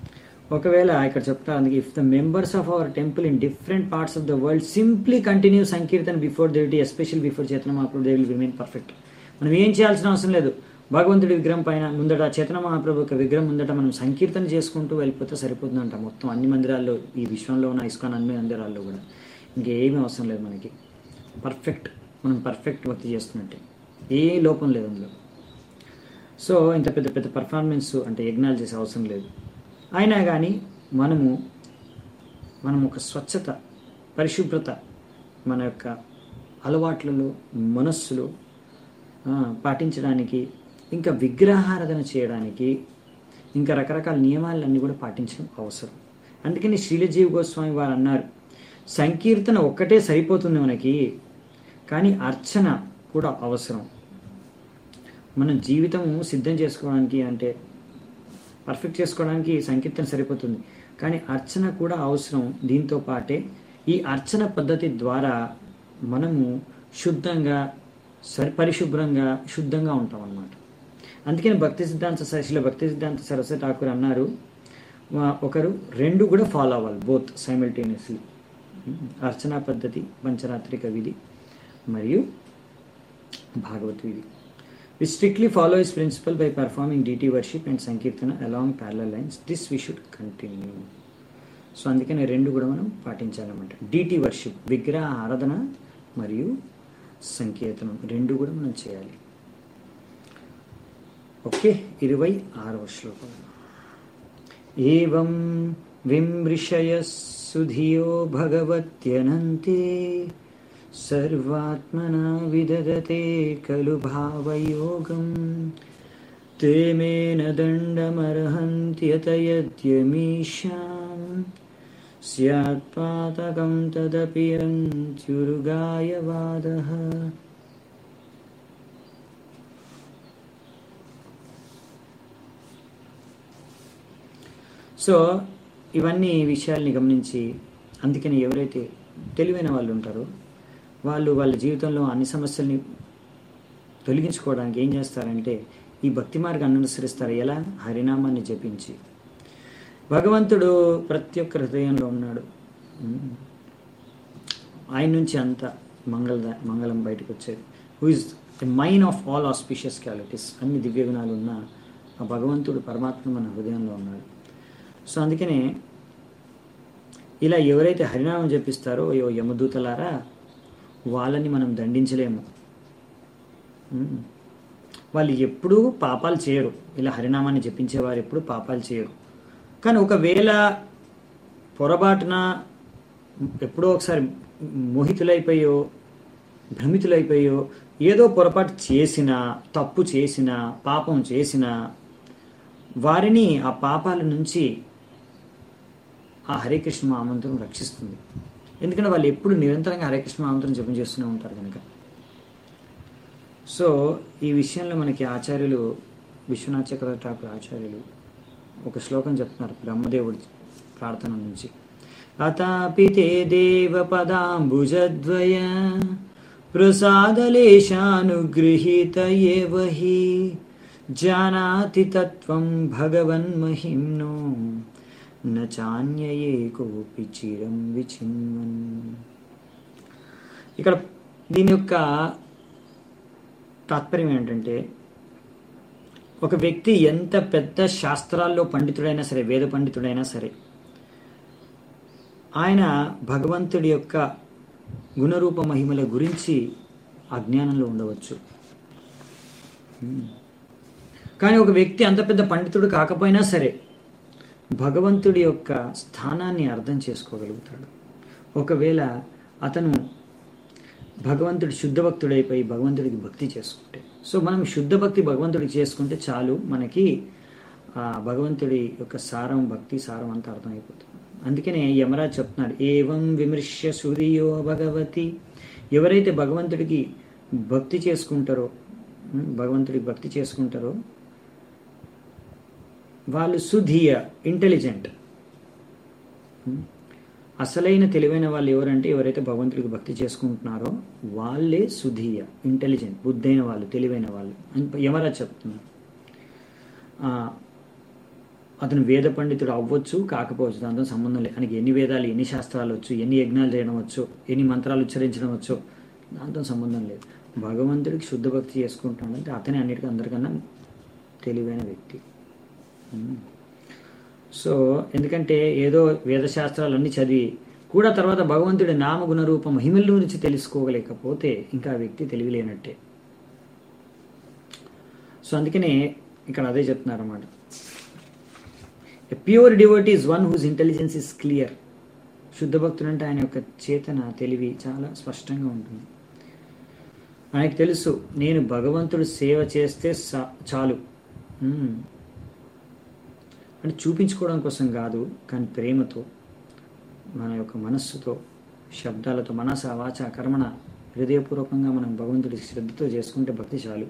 ఒకవేళ ఇక్కడ చెప్తారు అందుకే if the members of our temple in different parts of the world simply continue sankirtan before deity especially before Chaitanya Mahaprabhu they will remain perfect మనం ఏం చేయాల్సిన అవసరం లేదు భగవంతుడి విగ్రహం పైన ముందట చేతన మహాప్రభు యొక్క విగ్రహం ముందట మనం సంకీర్తన చేసుకుంటూ వెళ్ళిపోతే సరిపోతుందంట మొత్తం అన్ని మందిరాల్లో ఈ విశ్వంలో ఉన్న ఇస్కాన్ అన్ని మందిరాల్లో కూడా ఇంకేమీ అవసరం లేదు మనకి పర్ఫెక్ట్ మనం పర్ఫెక్ట్ భక్తి చేస్తున్నట్టే ఏ లోపం లేదు అందులో సో ఇంత పెద్ద పెద్ద పర్ఫార్మెన్స్ అంటే యజ్ఞాలు చేసే అవసరం లేదు అయినా కానీ మనము మనం ఒక స్వచ్ఛత పరిశుభ్రత మన యొక్క అలవాట్లలో మనస్సులో ఆ, పాటించడానికి ఇంకా విగ్రహారాధన చేయడానికి ఇంకా రకరకాల నియమాలన్నీ కూడా పాటించడం అవసరం అందుకని శ్రీలజీవి గోస్వామి వారు అన్నారు సంకీర్తన ఒక్కటే సరిపోతుంది మనకి కానీ అర్చన కూడా అవసరం మన జీవితం సిద్ధం చేసుకోవడానికి అంటే పర్ఫెక్ట్ చేసుకోవడానికి సంకీర్తన సరిపోతుంది కానీ అర్చన కూడా అవసరం దీంతో పాటే ఈ అర్చన పద్ధతి ద్వారా మనము శుద్ధంగా సరి పరిశుభ్రంగా శుద్ధంగా ఉంటాం అన్నమాట అందుకని భక్తి సిద్ధాంత సరస్సులో భక్తి సిద్ధాంత సరస్వతి ఠాకూర్ అన్నారు వా- ఒకరు రెండు కూడా ఫాలో అవ్వాలి బోత్ సైమిల్టేనియస్లీ అర్చనా పద్ధతి పంచరాత్రిక విధి మరియు భాగవత్ విధి We strictly follow his principle by performing deity worship and Sankirtana along parallel lines. This we should continue. So అందుకని రెండు కూడా మనం పాటించాలన్నమాట డీటీ వర్షిప్ విగ్రహ ఆరాధన మరియు సంకీర్తనం రెండు కూడా మనం చేయాలి ఓకే ఇరవై ఆరవ శ్లోకం ఏం విమృషయ సుధియో భగవత్యనంతే సర్వాత్మనా విదదతే ఖలు భావయోగం ते मेन दण्डमर्हन्त्यतयद्यमीशां स्यात्पातकं तदपि अन्त्युरुगायवादः సో ఇవన్నీ విషయాల్ని గమనించి అందుకని ఎవరైతే తెలివైన వాళ్ళు ఉంటారో వాళ్ళు వాళ్ళ జీవితంలో అన్ని సమస్యల్ని తొలగించుకోవడానికి ఏం చేస్తారంటే ఈ భక్తి మార్గాన్ని అనుసరిస్తారు ఎలా హరినామాన్ని జపించి భగవంతుడు ప్రతి ఒక్క హృదయంలో ఉన్నాడు ఉమ్. ఆయన నుంచి అంత మంగళ మంగళం బయటకు వచ్చేది who is the mine of all auspicious qualities అన్ని దివ్య గుణాలు ఉన్న ఆ భగవంతుడు పరమాత్మ మన హృదయంలో ఉన్నాడు సో అందుకనే ఇలా ఎవరైతే హరినామం జపిస్తారో అయ్యో యమదూతలారా వాళ్ళని మనం దండించలేము ఉమ్. వాళ్ళు ఎప్పుడూ పాపాలు చేయరు ఇలా హరినామాన్ని జపించేవారు ఎప్పుడు పాపాలు చేయరు కానీ ఒకవేళ పొరపాటున ఎప్పుడో ఒకసారి మోహితులైపోయో భ్రమితులైపోయో ఏదో పొరపాటు చేసినా తప్పు చేసినా పాపం చేసినా వారిని ఆ పాపాల నుంచి ఆ హరే కృష్ణ మహామంత్రం రక్షిస్తుంది ఎందుకంటే వాళ్ళు ఎప్పుడు నిరంతరంగా హరే కృష్ణ మహామంత్రం జపం చేస్తూనే ఉంటారు కనుక సో ఈ విషయంలో మనకి ఆచార్యులు విశ్వనాథ్ చక్రవర్తి ఠాకూర్ ఆచార్యులు ఒక శ్లోకం చెప్తున్నారు బ్రహ్మదేవుడి ప్రార్థన నుంచి అతాపి తే దేవ పదాంబుజద్వయ ప్రసాదలేశానుగృహీత ఏవ హి జానాతి తత్వం భగవన్మహిమ్నో న చాన్యయే కోపి చిరం విచిన్వన్ ఇక్కడ దీని యొక్క తాత్పర్యం ఏంటంటే ఒక వ్యక్తి ఎంత పెద్ద శాస్త్రాల్లో పండితుడైనా సరే వేద పండితుడైనా సరే ఆయన భగవంతుడి యొక్క గుణరూప మహిమల గురించి అజ్ఞానంలో ఉండవచ్చు కానీ ఒక వ్యక్తి అంత పెద్ద పండితుడు కాకపోయినా సరే భగవంతుడి యొక్క స్థానాన్ని అర్థం చేసుకోగలుగుతాడు ఒకవేళ అతను భగవంతుడి శుద్ధ భక్తుడైపోయి భగవంతుడికి భక్తి చేసుకుంటే సో మనం శుద్ధ భక్తి భగవంతుడికి చేసుకుంటే చాలు మనకి ఆ భగవంతుడి యొక్క సారం భక్తి సారం అంతా అర్థమైపోతుంది అందుకనే యమరాజ్ చెప్తున్నాడు ఏవం విమర్శ్య సూర్యో భగవతి ఎవరైతే భగవంతుడికి భక్తి చేసుకుంటారో ఉమ్, భగవంతుడికి భక్తి చేసుకుంటారో వాళ్ళు సుధీయ ఇంటెలిజెంట్ అసలైన తెలివైన వాళ్ళు ఎవరంటే ఎవరైతే భగవంతుడికి భక్తి చేసుకుంటున్నారో వాళ్ళే సుధీయ ఇంటెలిజెంట్ బుద్ధైన వాళ్ళు తెలివైన వాళ్ళు అని యమరాజ్ చెప్తున్నారు ఆ, అతను వేద పండితుడు అవ్వచ్చు కాకపోవచ్చు దాంతో సంబంధం లేదు ఆయనకి ఎన్ని వేదాలు ఎన్ని శాస్త్రాలు వచ్చు ఎన్ని యజ్ఞాలు చేయడం వచ్చు ఎన్ని మంత్రాలు ఉచ్చరించడం వచ్చో దాంతో సంబంధం లేదు భగవంతుడికి శుద్ధ భక్తి చేసుకుంటాడంటే అతనే అన్నిటికీ అందరికన్నా తెలివైన వ్యక్తి ఉమ్. సో ఎందుకంటే ఏదో వేదశాస్త్రాలన్నీ చదివి కూడా తర్వాత భగవంతుడి నామగుణ రూప మహిమల గురించి తెలుసుకోగలేకపోతే ఇంకా ఆ వ్యక్తి తెలివిలేనట్టే సో అందుకనే ఇక్కడ అదే చెప్తున్నారు అన్నమాట pure devotee is one whose intelligence is clear శుద్ధ భక్తుడు అంటే ఆయన యొక్క చేతన తెలివి చాలా స్పష్టంగా ఉంటుంది ఆయనకు తెలుసు నేను భగవంతుడు సేవ చేస్తే సా- చాలు మ్మ్. అంటే చూపించుకోవడం కోసం కాదు కానీ ప్రేమతో మన యొక్క మనస్సుతో శబ్దాలతో మనస వాచ కర్మణ హృదయపూర్వకంగా మనం భగవంతుడి శ్రద్ధతో చేసుకుంటే భక్తి చాలు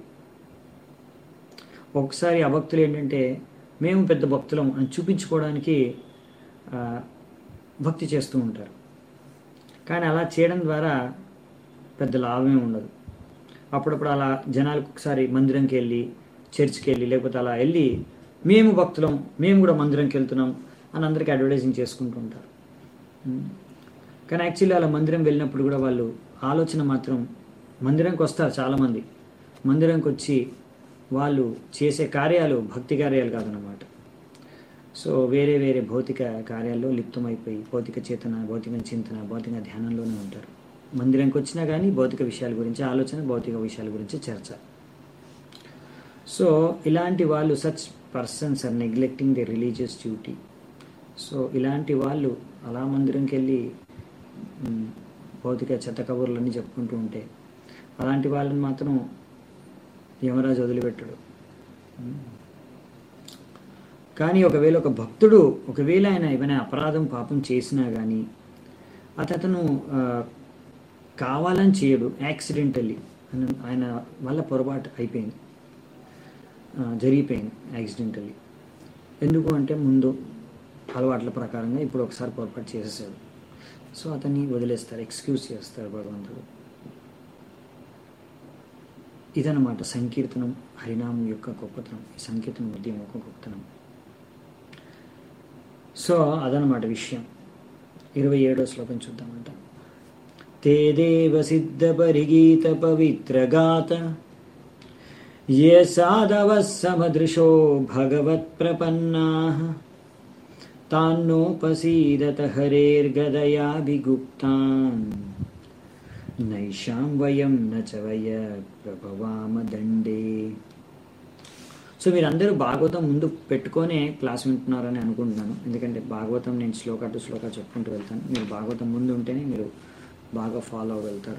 ఒకసారి అభక్తులు ఏంటంటే మేము పెద్ద భక్తులం అని చూపించుకోవడానికి ఆ, భక్తి చేస్తూ ఉంటారు కానీ అలా చేయడం ద్వారా పెద్ద లాభమే ఉండదు అప్పుడప్పుడు అలా జనాలకు ఒకసారి మందిరంకి వెళ్ళి చర్చ్కి వెళ్ళి లేకపోతే అలా వెళ్ళి మేము భక్తులం మేము కూడా మందిరంకి వెళ్తున్నాం అని అందరికీ అడ్వర్టైజింగ్ చేసుకుంటూ ఉంటారు ఉమ్. కానీ యాక్చువల్లీ అలా మందిరం వెళ్ళినప్పుడు కూడా వాళ్ళు ఆలోచన మాత్రం మందిరంకి వస్తారు చాలామంది మందిరంకి వచ్చి వాళ్ళు చేసే కార్యాలు భక్తి కార్యాలు కాదన్నమాట సో వేరే వేరే భౌతిక కార్యాల్లో లిప్తమైపోయి భౌతిక చేతన భౌతిక చింతన భౌతిక ధ్యానంలోనే ఉంటారు మందిరంకి వచ్చినా కానీ భౌతిక విషయాల గురించి ఆలోచన భౌతిక విషయాల గురించి చర్చ సో ఇలాంటి వాళ్ళు such persons are neglecting the religious duty so ఇలాంటి వాళ్ళు అలా మందిరంకి వెళ్ళి మ్, భౌతిక చెత్త కబుర్లన్నీ చెప్పుకుంటూ ఉంటే అలాంటి వాళ్ళని మాత్రం యమరాజు వదిలిపెట్టడు మ్. కానీ ఒకవేళ ఒక భక్తుడు ఒకవేళ ఆయన ఏమైనా అపరాధం పాపం చేసినా కానీ అతను ఆ, కావాలని చేయడు యాక్సిడెంటల్లీ ఆయన వల్ల పొరపాటు అయిపోయింది ఆ, జరిగిపోయింది యాక్సిడెంటల్లీ ఎందుకు అంటే ముందు అలవాట్ల ప్రకారంగా ఇప్పుడు ఒకసారి పొరపాటు చేసేసాడు సో అతన్ని వదిలేస్తారు ఎక్స్క్యూజ్ చేస్తారు భగవంతుడు ఇదన్నమాట సంకీర్తనం హరినామం యొక్క గొప్పతనం ఈ సంకీర్తనం ఉద్యమం యొక్క గొప్పతనం సో అదనమాట విషయం ఇరవై ఏడో శ్లోకం చూద్దామంట తే దేవ సిద్ధ పరిగీత పవిత్రగాత ఏ సాధవ సమదృశో భగవత్ ప్రపన్నా తాన్నోపసీదత హరేర్గదయాభిగుప్తాన్ నైషాం వయం నచ వయ ప్రభవామ దండే సో మీరందరూ భాగవతం ముందు పెట్టుకొనే క్లాస్ వింటున్నారని అనుకుంటున్నాను ఎందుకంటే భాగవతం నేను శ్లోక టు శ్లోక చెప్పుకుంటూ వెళ్తాను మీరు భాగవతం ముందు ఉంటేనే మీరు బాగా ఫాలో అవ్వగలుగుతారు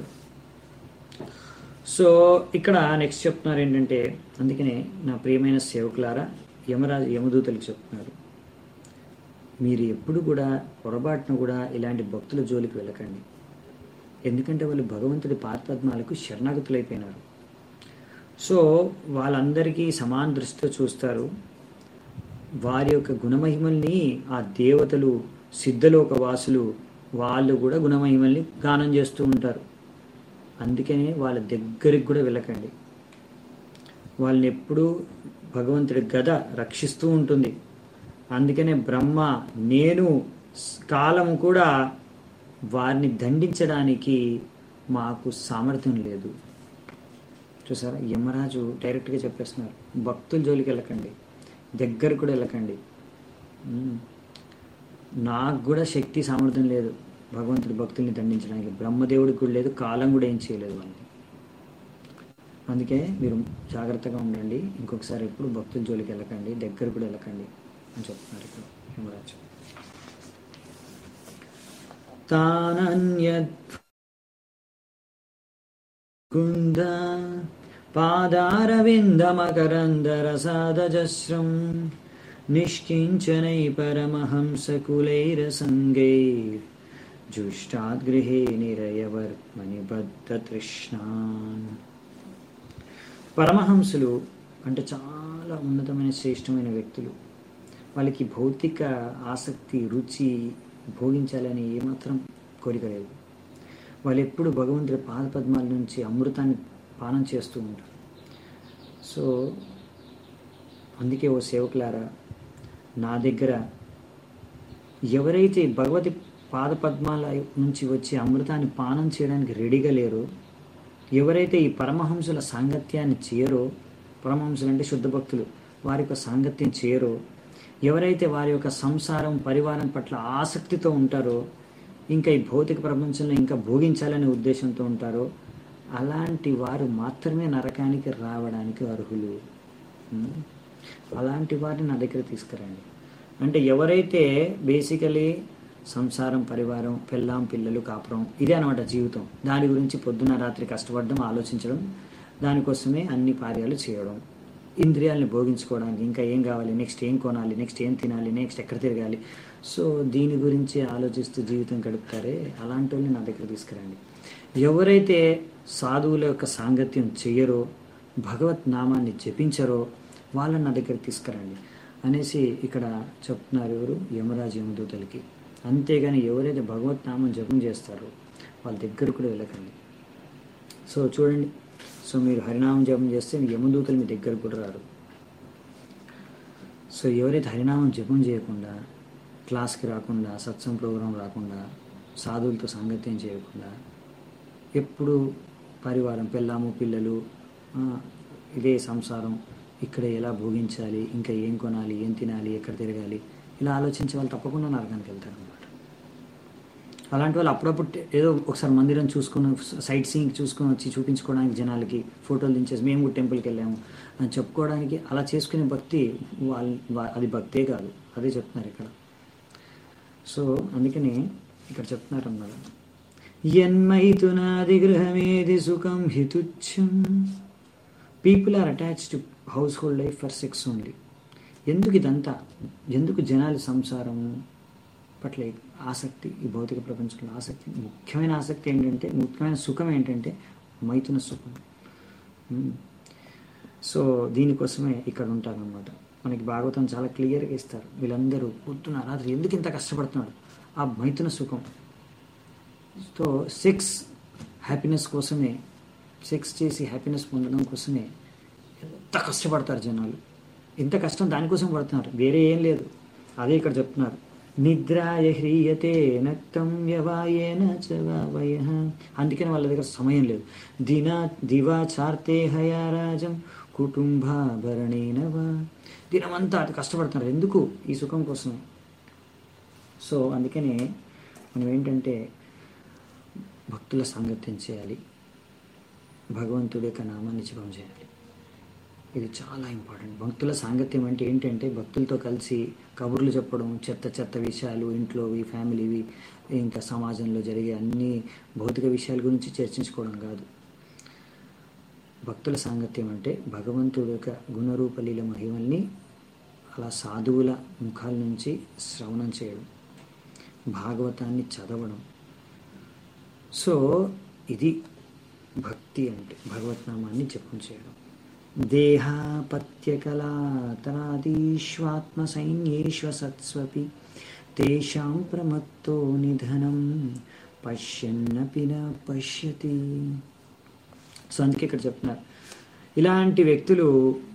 సో ఇక్కడ నెక్స్ట్ చెప్తున్నారు ఏంటంటే అందుకనే నా ప్రియమైన సేవకులారా యమరాజు యమదూతలకు చెప్తున్నారు మీరు ఎప్పుడు కూడా పొరపాటున కూడా ఇలాంటి భక్తుల జోలికి వెళ్ళకండి ఎందుకంటే వాళ్ళు భగవంతుడి పాదపద్మాలకు శరణాగతులైపోయినారు సో వాళ్ళందరికీ సమాన దృష్టితో చూస్తారు వారి యొక్క గుణమహిమల్ని ఆ దేవతలు సిద్ధలోక వాసులు వాళ్ళు కూడా గుణమహిమల్ని గానం చేస్తూ ఉంటారు అందుకనే వాళ్ళ దగ్గరికి కూడా వెళ్ళకండి వాళ్ళని ఎప్పుడూ భగవంతుడి గద రక్షిస్తూ ఉంటుంది అందుకనే బ్రహ్మ నేను స్- కాలం కూడా వారిని దండించడానికి మాకు సామర్థ్యం లేదు చూసారా యమరాజు డైరెక్ట్గా చెప్పేస్తున్నారు భక్తుల జోలికి వెళ్ళకండి దగ్గర కూడా వెళ్ళకండి ఉమ్. నాకు కూడా శక్తి సామర్థ్యం లేదు భగవంతుడి భక్తుల్ని దండించడానికి బ్రహ్మదేవుడికి కూడా లేదు కాలం కూడా ఏం చేయలేదు వాళ్ళని అందుకే మీరు జాగ్రత్తగా ఉండండి ఇంకొకసారి ఎప్పుడు భక్తుల జోలికి వెళ్ళకండి దగ్గర కూడా వెళ్ళకండి అని చెప్తున్నారు ఇక్కడ యమరాజు తానన్యద్ కుంద పాదారవిందమకరందరసాదజస్రం నిష్కించనై పరమహంసకులైరసంగైర్ జుష్టాద్గృహే నిరయవర్త్మని బద్ధతృష్ణాన్ పరమహంసులు అంటే చాలా ఉన్నతమైన శ్రేష్టమైన వ్యక్తులు వాళ్ళకి భౌతిక ఆసక్తి రుచి భోగించాలని ఏమాత్రం కోరిక లేదు వాళ్ళు ఎప్పుడు భగవంతుడి పాదపద్మాల నుంచి అమృతాన్ని పానం చేస్తూ ఉంటారు సో అందుకే ఓ సేవకులారా నా దగ్గర ఎవరైతే భగవతి పాదపద్మాల నుంచి వచ్చే అమృతాన్ని పానం చేయడానికి రెడీగా లేరో ఎవరైతే ఈ పరమహంసుల సాంగత్యాన్ని చేయరో పరమహంసులు అంటే శుద్ధ భక్తులు వారి యొక్క సాంగత్యం చేయరో ఎవరైతే వారి యొక్క సంసారం పరివారం పట్ల ఆసక్తితో ఉంటారో ఇంకా ఈ భౌతిక ప్రపంచంలో ఇంకా భోగించాలనే ఉద్దేశంతో ఉంటారో అలాంటి వారు మాత్రమే నరకానికి రావడానికి అర్హులు ఉం? అలాంటి వారిని నా దగ్గర తీసుకురండి అంటే ఎవరైతే బేసికలీ సంసారం పరివారం పెళ్ళాం పిల్లలు కాపురం ఇదే అనమాట జీవితం దాని గురించి పొద్దున రాత్రి కష్టపడడం ఆలోచించడం దానికోసమే అన్ని కార్యాలు చేయడం ఇంద్రియాలని భోగించుకోవడానికి ఇంకా ఏం కావాలి నెక్స్ట్ ఏం కొనాలి నెక్స్ట్ ఏం తినాలి నెక్స్ట్ ఎక్కడ తిరగాలి సో దీని గురించి ఆలోచిస్తూ జీవితం గడుపుతారే అలాంటి వాళ్ళని నా దగ్గర తీసుకురండి ఎవరైతే సాధువుల యొక్క సాంగత్యం చెయ్యరో భగవత్ నామాన్ని జపించరో వాళ్ళని నా దగ్గర తీసుకురండి అనేసి ఇక్కడ చెప్తున్నారు ఎవరు యమరాజు యమదూతలకి అంతేగాని ఎవరైతే భగవత్ నామం జపం చేస్తారో వాళ్ళ దగ్గర కూడా వెళ్ళకండి సో చూడండి సో మీరు హరినామం జపం చేస్తే మీ యమదూతలు మీ దగ్గర కూడా రారు సో ఎవరైతే హరినామం జపం చేయకుండా క్లాస్కి రాకుండా సత్సంగ్ ప్రోగ్రాం రాకుండా సాధువులతో సాంగత్యం చేయకుండా ఎప్పుడు పరివారం పిల్లము పిల్లలు ఆ, ఇదే సంసారం ఇక్కడ ఎలా భోగించాలి ఇంకా ఏం కొనాలి ఏం తినాలి ఎక్కడ తిరగాలి ఇలా ఆలోచించే వాళ్ళు తప్పకుండా నరకానికి వెళ్తారు అనమాట అలాంటి వాళ్ళు అప్పుడప్పుడు టే- ఏదో ఒకసారి మందిరం చూసుకుని సైట్ సీయింగ్ చూసుకొని వచ్చి చూపించుకోవడానికి జనాలకి ఫోటోలు దించేసి మేము కూడా టెంపుల్కి వెళ్ళాము అని చెప్పుకోవడానికి అలా చేసుకునే భక్తి వాళ్ళ వా- అది భక్తే కాదు అదే చెప్తున్నారు ఇక్కడ సో అందుకని ఇక్కడ చెప్తున్నారు అన్నమాట యన్మైతునాది గృహమేది సుఖం హితుచ్చం people are attach to household life for sex only ఎందుకు ఇదంతా ఎందుకు జనాలు సంసారం పట్ల ఈ ఆసక్తి ఈ భౌతిక ప్రపంచంలో ఆసక్తి ముఖ్యమైన ఆసక్తి ఏంటంటే ముఖ్యమైన సుఖం ఏంటంటే మైథున సుఖం ఉమ్. సో దీనికోసమే ఇక్కడ ఉంటారనమాట మనకి భాగవతం చాలా క్లియర్గా ఇస్తారు వీళ్ళందరూ పొద్దున రాత్రి ఎందుకు ఇంత కష్టపడుతున్నారు ఆ మైథున సుఖం సో సెక్స్ హ్యాపీనెస్ కోసమే సెక్స్ చేసి హ్యాపీనెస్ పొందడం కోసమే ఎంత కష్టపడతారు జనాలు ఎంత కష్టం దానికోసం పడుతున్నారు వేరే ఏం లేదు అదే ఇక్కడ చెప్తున్నారు నిద్రాయ హ్రీయతే నక్తం వ్యవాయేన చవావయ అందుకని వాళ్ళ దగ్గర సమయం లేదు దినా దివాచార్తే హయారాజం కుటుంబాభరణేన వా దినమంతా అది కష్టపడుతున్నారు ఎందుకు ఈ సుఖం కోసమే సో అందుకనే మనం ఏంటంటే భక్తుల సాంగత్యం చేయాలి భగవంతుడి యొక్క నామాన్ని జపం చేయాలి ఇది చాలా ఇంపార్టెంట్ భక్తుల సాంగత్యం అంటే ఏంటంటే భక్తులతో కలిసి కబుర్లు చెప్పడం చెత్త చెత్త విషయాలు ఇంట్లోవి ఫ్యామిలీవి ఇంకా సమాజంలో జరిగే అన్ని భౌతిక విషయాల గురించి చర్చించుకోవడం కాదు భక్తుల సాంగత్యం అంటే భగవంతుడి యొక్క గుణరూపలీల మహిమల్ని అలా సాధువుల ముఖాల నుంచి శ్రవణం చేయడం భాగవతాన్ని చదవడం సో ఇది భక్తి అంటే భగవత్నామాన్ని జపం చేయడం దేహాపత్యకలాతరాదీష్వాత్మ సైన్యేష్వ సత్స్వపి తేషాం ప్రమత్తో నిధనం పశ్యన్నపి న పశ్యతి సో అందుకే ఇక్కడ చెప్తున్నారు ఇలాంటి వ్యక్తులు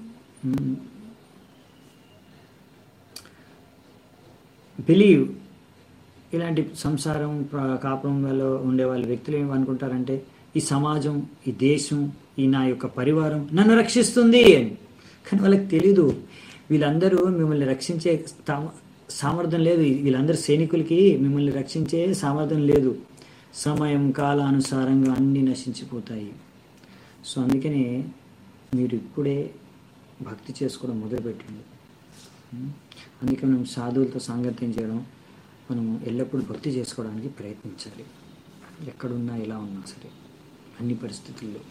బిలీవ్ ఇలాంటి సంసారం ప్ర- కాపురంలో ఉండే వాళ్ళ వ్యక్తులు ఏమనుకుంటారంటే ఈ సమాజం ఈ దేశం ఈ నా యొక్క పరివారం నన్ను రక్షిస్తుంది అని కానీ వాళ్ళకి తెలీదు వీళ్ళందరూ మిమ్మల్ని రక్షించే తా- సామర్థ్యం లేదు వీళ్ళందరూ సైనికులకి మిమ్మల్ని రక్షించే సామర్థ్యం లేదు సమయం కాలానుసారంగా అన్నీ నశించిపోతాయి సో అందుకని మీరు ఇప్పుడే భక్తి చేసుకోవడం మొదలుపెట్టండి ఉం? అందుకే మనం సాధువులతో సాంగత్యం చేయడం మనం ఎల్లప్పుడూ భక్తి చేసుకోవడానికి ప్రయత్నించాలి ఎక్కడున్నా ఎలా ఉన్నా సరే అన్ని పరిస్థితుల్లో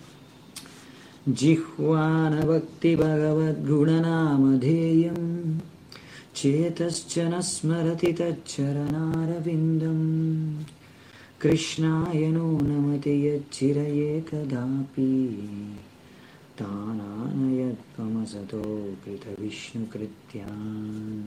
జిహ్వానభక్తి భగవద్గుణనామధేయం చేతశ్చన స్మరతి తచ్చరణారవిందం కృష్ణాయనో నమతి యచ్చిరయే కదాపి తానానయత్వమసతో కృత విష్ణుకృత్యాన్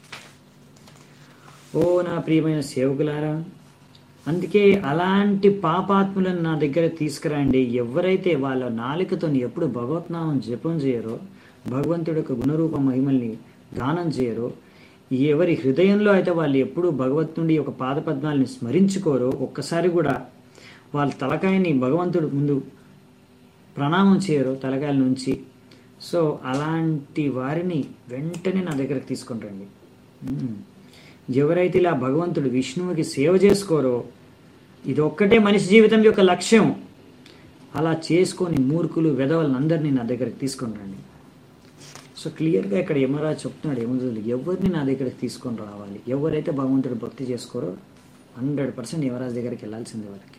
ఓ నా ప్రియమైన సేవకులారా అందుకే అలాంటి పాపాత్ములను నా దగ్గర తీసుకురండి ఎవరైతే వాళ్ళ నాలికతో ఎప్పుడు భగవత్నామం జపం చేయరో భగవంతుడి యొక్క గుణరూప మహిమల్ని గానం చేయరో ఎవరి హృదయంలో అయితే వాళ్ళు ఎప్పుడూ భగవంతుడి యొక్క పాదపద్మాలని స్మరించుకోరో ఒక్కసారి కూడా వాళ్ళ తలకాయని భగవంతుడు ముందు ప్రణామం చేయరు తలకాయల నుంచి సో అలాంటి వారిని వెంటనే నా దగ్గరకు తీసుకొని రండి మ్మ్. ఎవరైతే ఇలా భగవంతుడు విష్ణువుకి సేవ చేసుకోరో ఇది ఒక్కటే మనిషి జీవితం యొక్క లక్ష్యం అలా చేసుకొని మూర్ఖులు వెధవలను అందరినీ నా దగ్గరికి తీసుకొని రండి సో క్లియర్గా ఇక్కడ యమరాజు చెప్తున్నాడు యమదులు ఎవరిని నా దగ్గరికి తీసుకొని రావాలి ఎవరైతే భగవంతుడు భక్తి చేసుకోరో హండ్రెడ్ పర్సెంట్ యమరాజు దగ్గరికి వెళ్ళాల్సిందే వారికి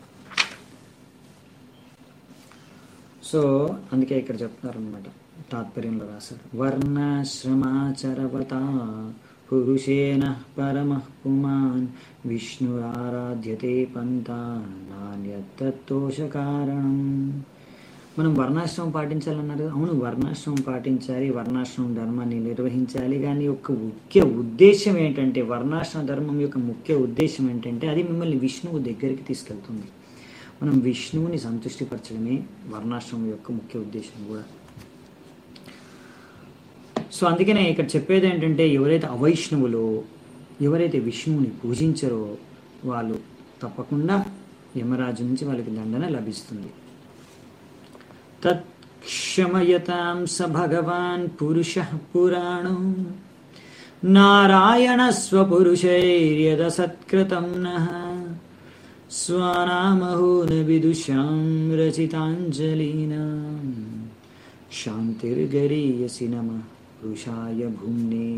సో అందుకే ఇక్కడ చెప్తున్నారు అనమాట తాత్పర్యంలో రాశారు వర్ణాశ్రమాచరవత పురుషేణ పరమ పుమాన్ విష్ణురారాధ్యతే పంత నాణ్యతోష కారణం మనం వర్ణాశ్రమం పాటించాలన్నారు కదా. అవును వర్ణాశ్రమం పాటించాలి వర్ణాశ్రమం ధర్మాన్ని నిర్వహించాలి కానీ యొక్క ముఖ్య ఉద్దేశం ఏంటంటే వర్ణాశ్రమ ధర్మం యొక్క ముఖ్య ఉద్దేశం ఏంటంటే అది మిమ్మల్ని విష్ణువు దగ్గరికి తీసుకెళ్తుంది మనం విష్ణువుని సంతృష్టిపరచడమే వర్ణాశ్రమం యొక్క ముఖ్య ఉద్దేశం కూడా సో అందుకనే ఇక్కడ చెప్పేది ఏంటంటే ఎవరైతే అవైష్ణవులో ఎవరైతే విష్ణువుని పూజించరో వాళ్ళు తప్పకుండా యమరాజు నుంచి వాళ్ళకి దండన లభిస్తుంది తత్క్షమయతాం స భగవాన్ పురుష పురాణం నారాయణ స్వపురుషైర్యద సత్కృతం నః స్వనామహో న విదుషాం రచితాంజలీనాం శాంతిర్గరీయసి నమ పురుషాయ భూమ్నే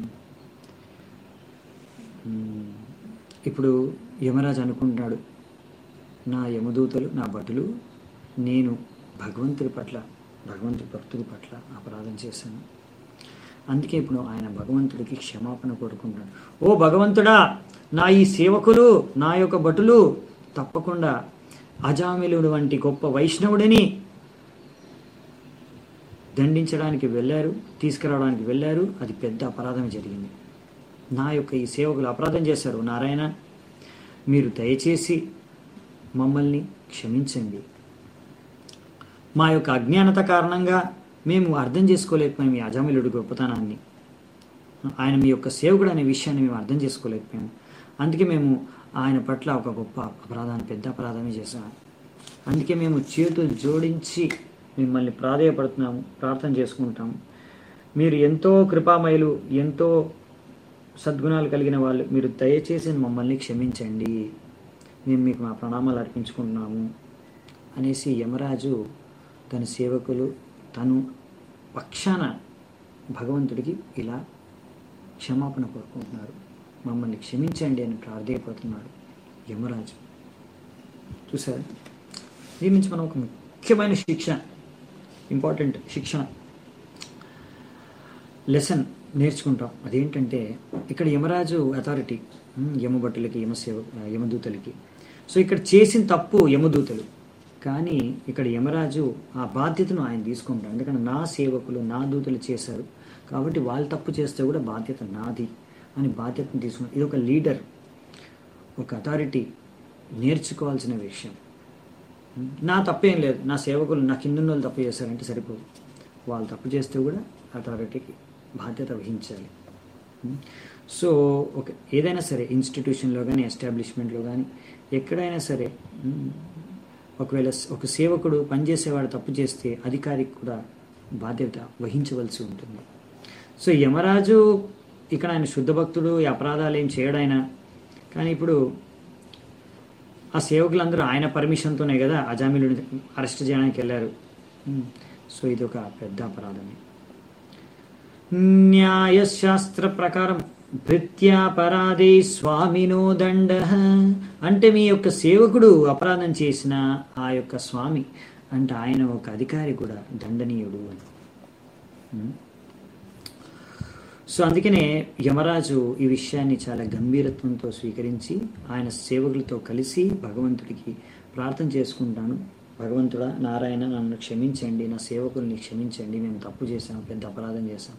మ్మ్. ఇప్పుడు యమరాజు అనుకుంటాడు నా యమదూతలు నా భటులు నేను భగవంతుడి పట్ల భగవంతుడి భక్తుడి పట్ల అపరాధం చేశాను అందుకే ఇప్పుడు ఆయన భగవంతుడికి క్షమాపణ కోరుకుంటాడు ఓ భగవంతుడా నా ఈ సేవకులు నా యొక్క భటులు తప్పకుండా అజామిలుడు వంటి గొప్ప వైష్ణవుడిని దండించడానికి వెళ్ళారు తీసుకురావడానికి వెళ్ళారు అది పెద్ద అపరాధం జరిగింది నా యొక్క ఈ సేవకులు అపరాధం చేశారు నారాయణ మీరు దయచేసి మమ్మల్ని క్షమించండి మా యొక్క అజ్ఞానత కారణంగా మేము అర్థం చేసుకోలేకపోయాం ఈ అజామిలుడి గొప్పతనాన్ని ఆయన మీ యొక్క సేవకుడు అనే విషయాన్ని మేము అర్థం చేసుకోలేకపోయాము అందుకే మేము ఆయన పట్ల ఒక గొప్ప అపరాధాన్ని పెద్ద అపరాధమే చేశాము అందుకే మేము చేతులు జోడించి మిమ్మల్ని ప్రాధేయపడుతున్నాము ప్రార్థన చేసుకుంటాము మీరు ఎంతో కృపామయులు ఎంతో సద్గుణాలు కలిగిన వాళ్ళు మీరు దయచేసి మమ్మల్ని క్షమించండి మేము మీకు మా ప్రణామాలు అర్పించుకుంటున్నాము అనేసి యమరాజు తన సేవకులు తను పక్షాన భగవంతుడికి ఇలా క్షమాపణ కోరుకుంటున్నారు మమ్మల్ని క్షమించండి అని ప్రార్థయపడుతున్నాడు యమరాజు చూసారు దీని నుంచి మనం ఒక ముఖ్యమైన శిక్ష ఇంపార్టెంట్ శిక్షణ లెసన్ నేర్చుకుంటాం అదేంటంటే ఇక్కడ యమరాజు అథారిటీ యమభట్టులకి యమసేవ యమదూతలకి సో ఇక్కడ చేసిన తప్పు యమదూతలు కానీ ఇక్కడ యమరాజు ఆ బాధ్యతను ఆయన తీసుకుంటాడు ఎందుకంటే నా సేవకులు నా దూతలు చేశారు కాబట్టి వాళ్ళు తప్పు చేస్తే కూడా బాధ్యత నాది అని బాధ్యతను తీసుకుని ఇది ఒక లీడర్ ఒక అథారిటీ నేర్చుకోవాల్సిన విషయం నా తప్పేం లేదు నా సేవకులు నా కింద వాళ్ళు తప్పు చేశారంటే సరిపోదు వాళ్ళు తప్పు చేస్తే కూడా అథారిటీకి బాధ్యత వహించాలి సో ఒక ఏదైనా సరే ఇన్స్టిట్యూషన్లో కానీ ఎస్టాబ్లిష్మెంట్లో కానీ ఎక్కడైనా సరే ఉమ్, ఒకవేళ స- ఒక సేవకుడు పనిచేసేవాడు తప్పు చేస్తే అధికారికి కూడా బాధ్యత వహించవలసి ఉంటుంది సో యమరాజు ఇక్కడ ఆయన శుద్ధ భక్తుడు ఈ అపరాధాలు ఏం చేయడాయన కానీ ఇప్పుడు ఆ సేవకులందరూ ఆయన పర్మిషన్తోనే కదా అజామిలుని అరెస్ట్ చేయడానికి వెళ్ళారు ఉమ్, సో ఇది ఒక పెద్ద అపరాధమే న్యాయశాస్త్ర ప్రకారం భృత్యాపరాధే స్వామినో దండ అంటే మీ యొక్క సేవకుడు అపరాధం చేసిన ఆ యొక్క స్వామి అంటే ఆయన ఒక అధికారి కూడా దండనీయుడు అని ఉమ్. సో అందుకనే యమరాజు ఈ విషయాన్ని చాలా గంభీరత్వంతో స్వీకరించి ఆయన సేవకులతో కలిసి భగవంతుడికి ప్రార్థన చేసుకుంటాను భగవంతుడా నారాయణ నన్ను క్షమించండి నా సేవకుల్ని క్షమించండి మేము తప్పు చేశాము పెద్ద అపరాధం చేశాము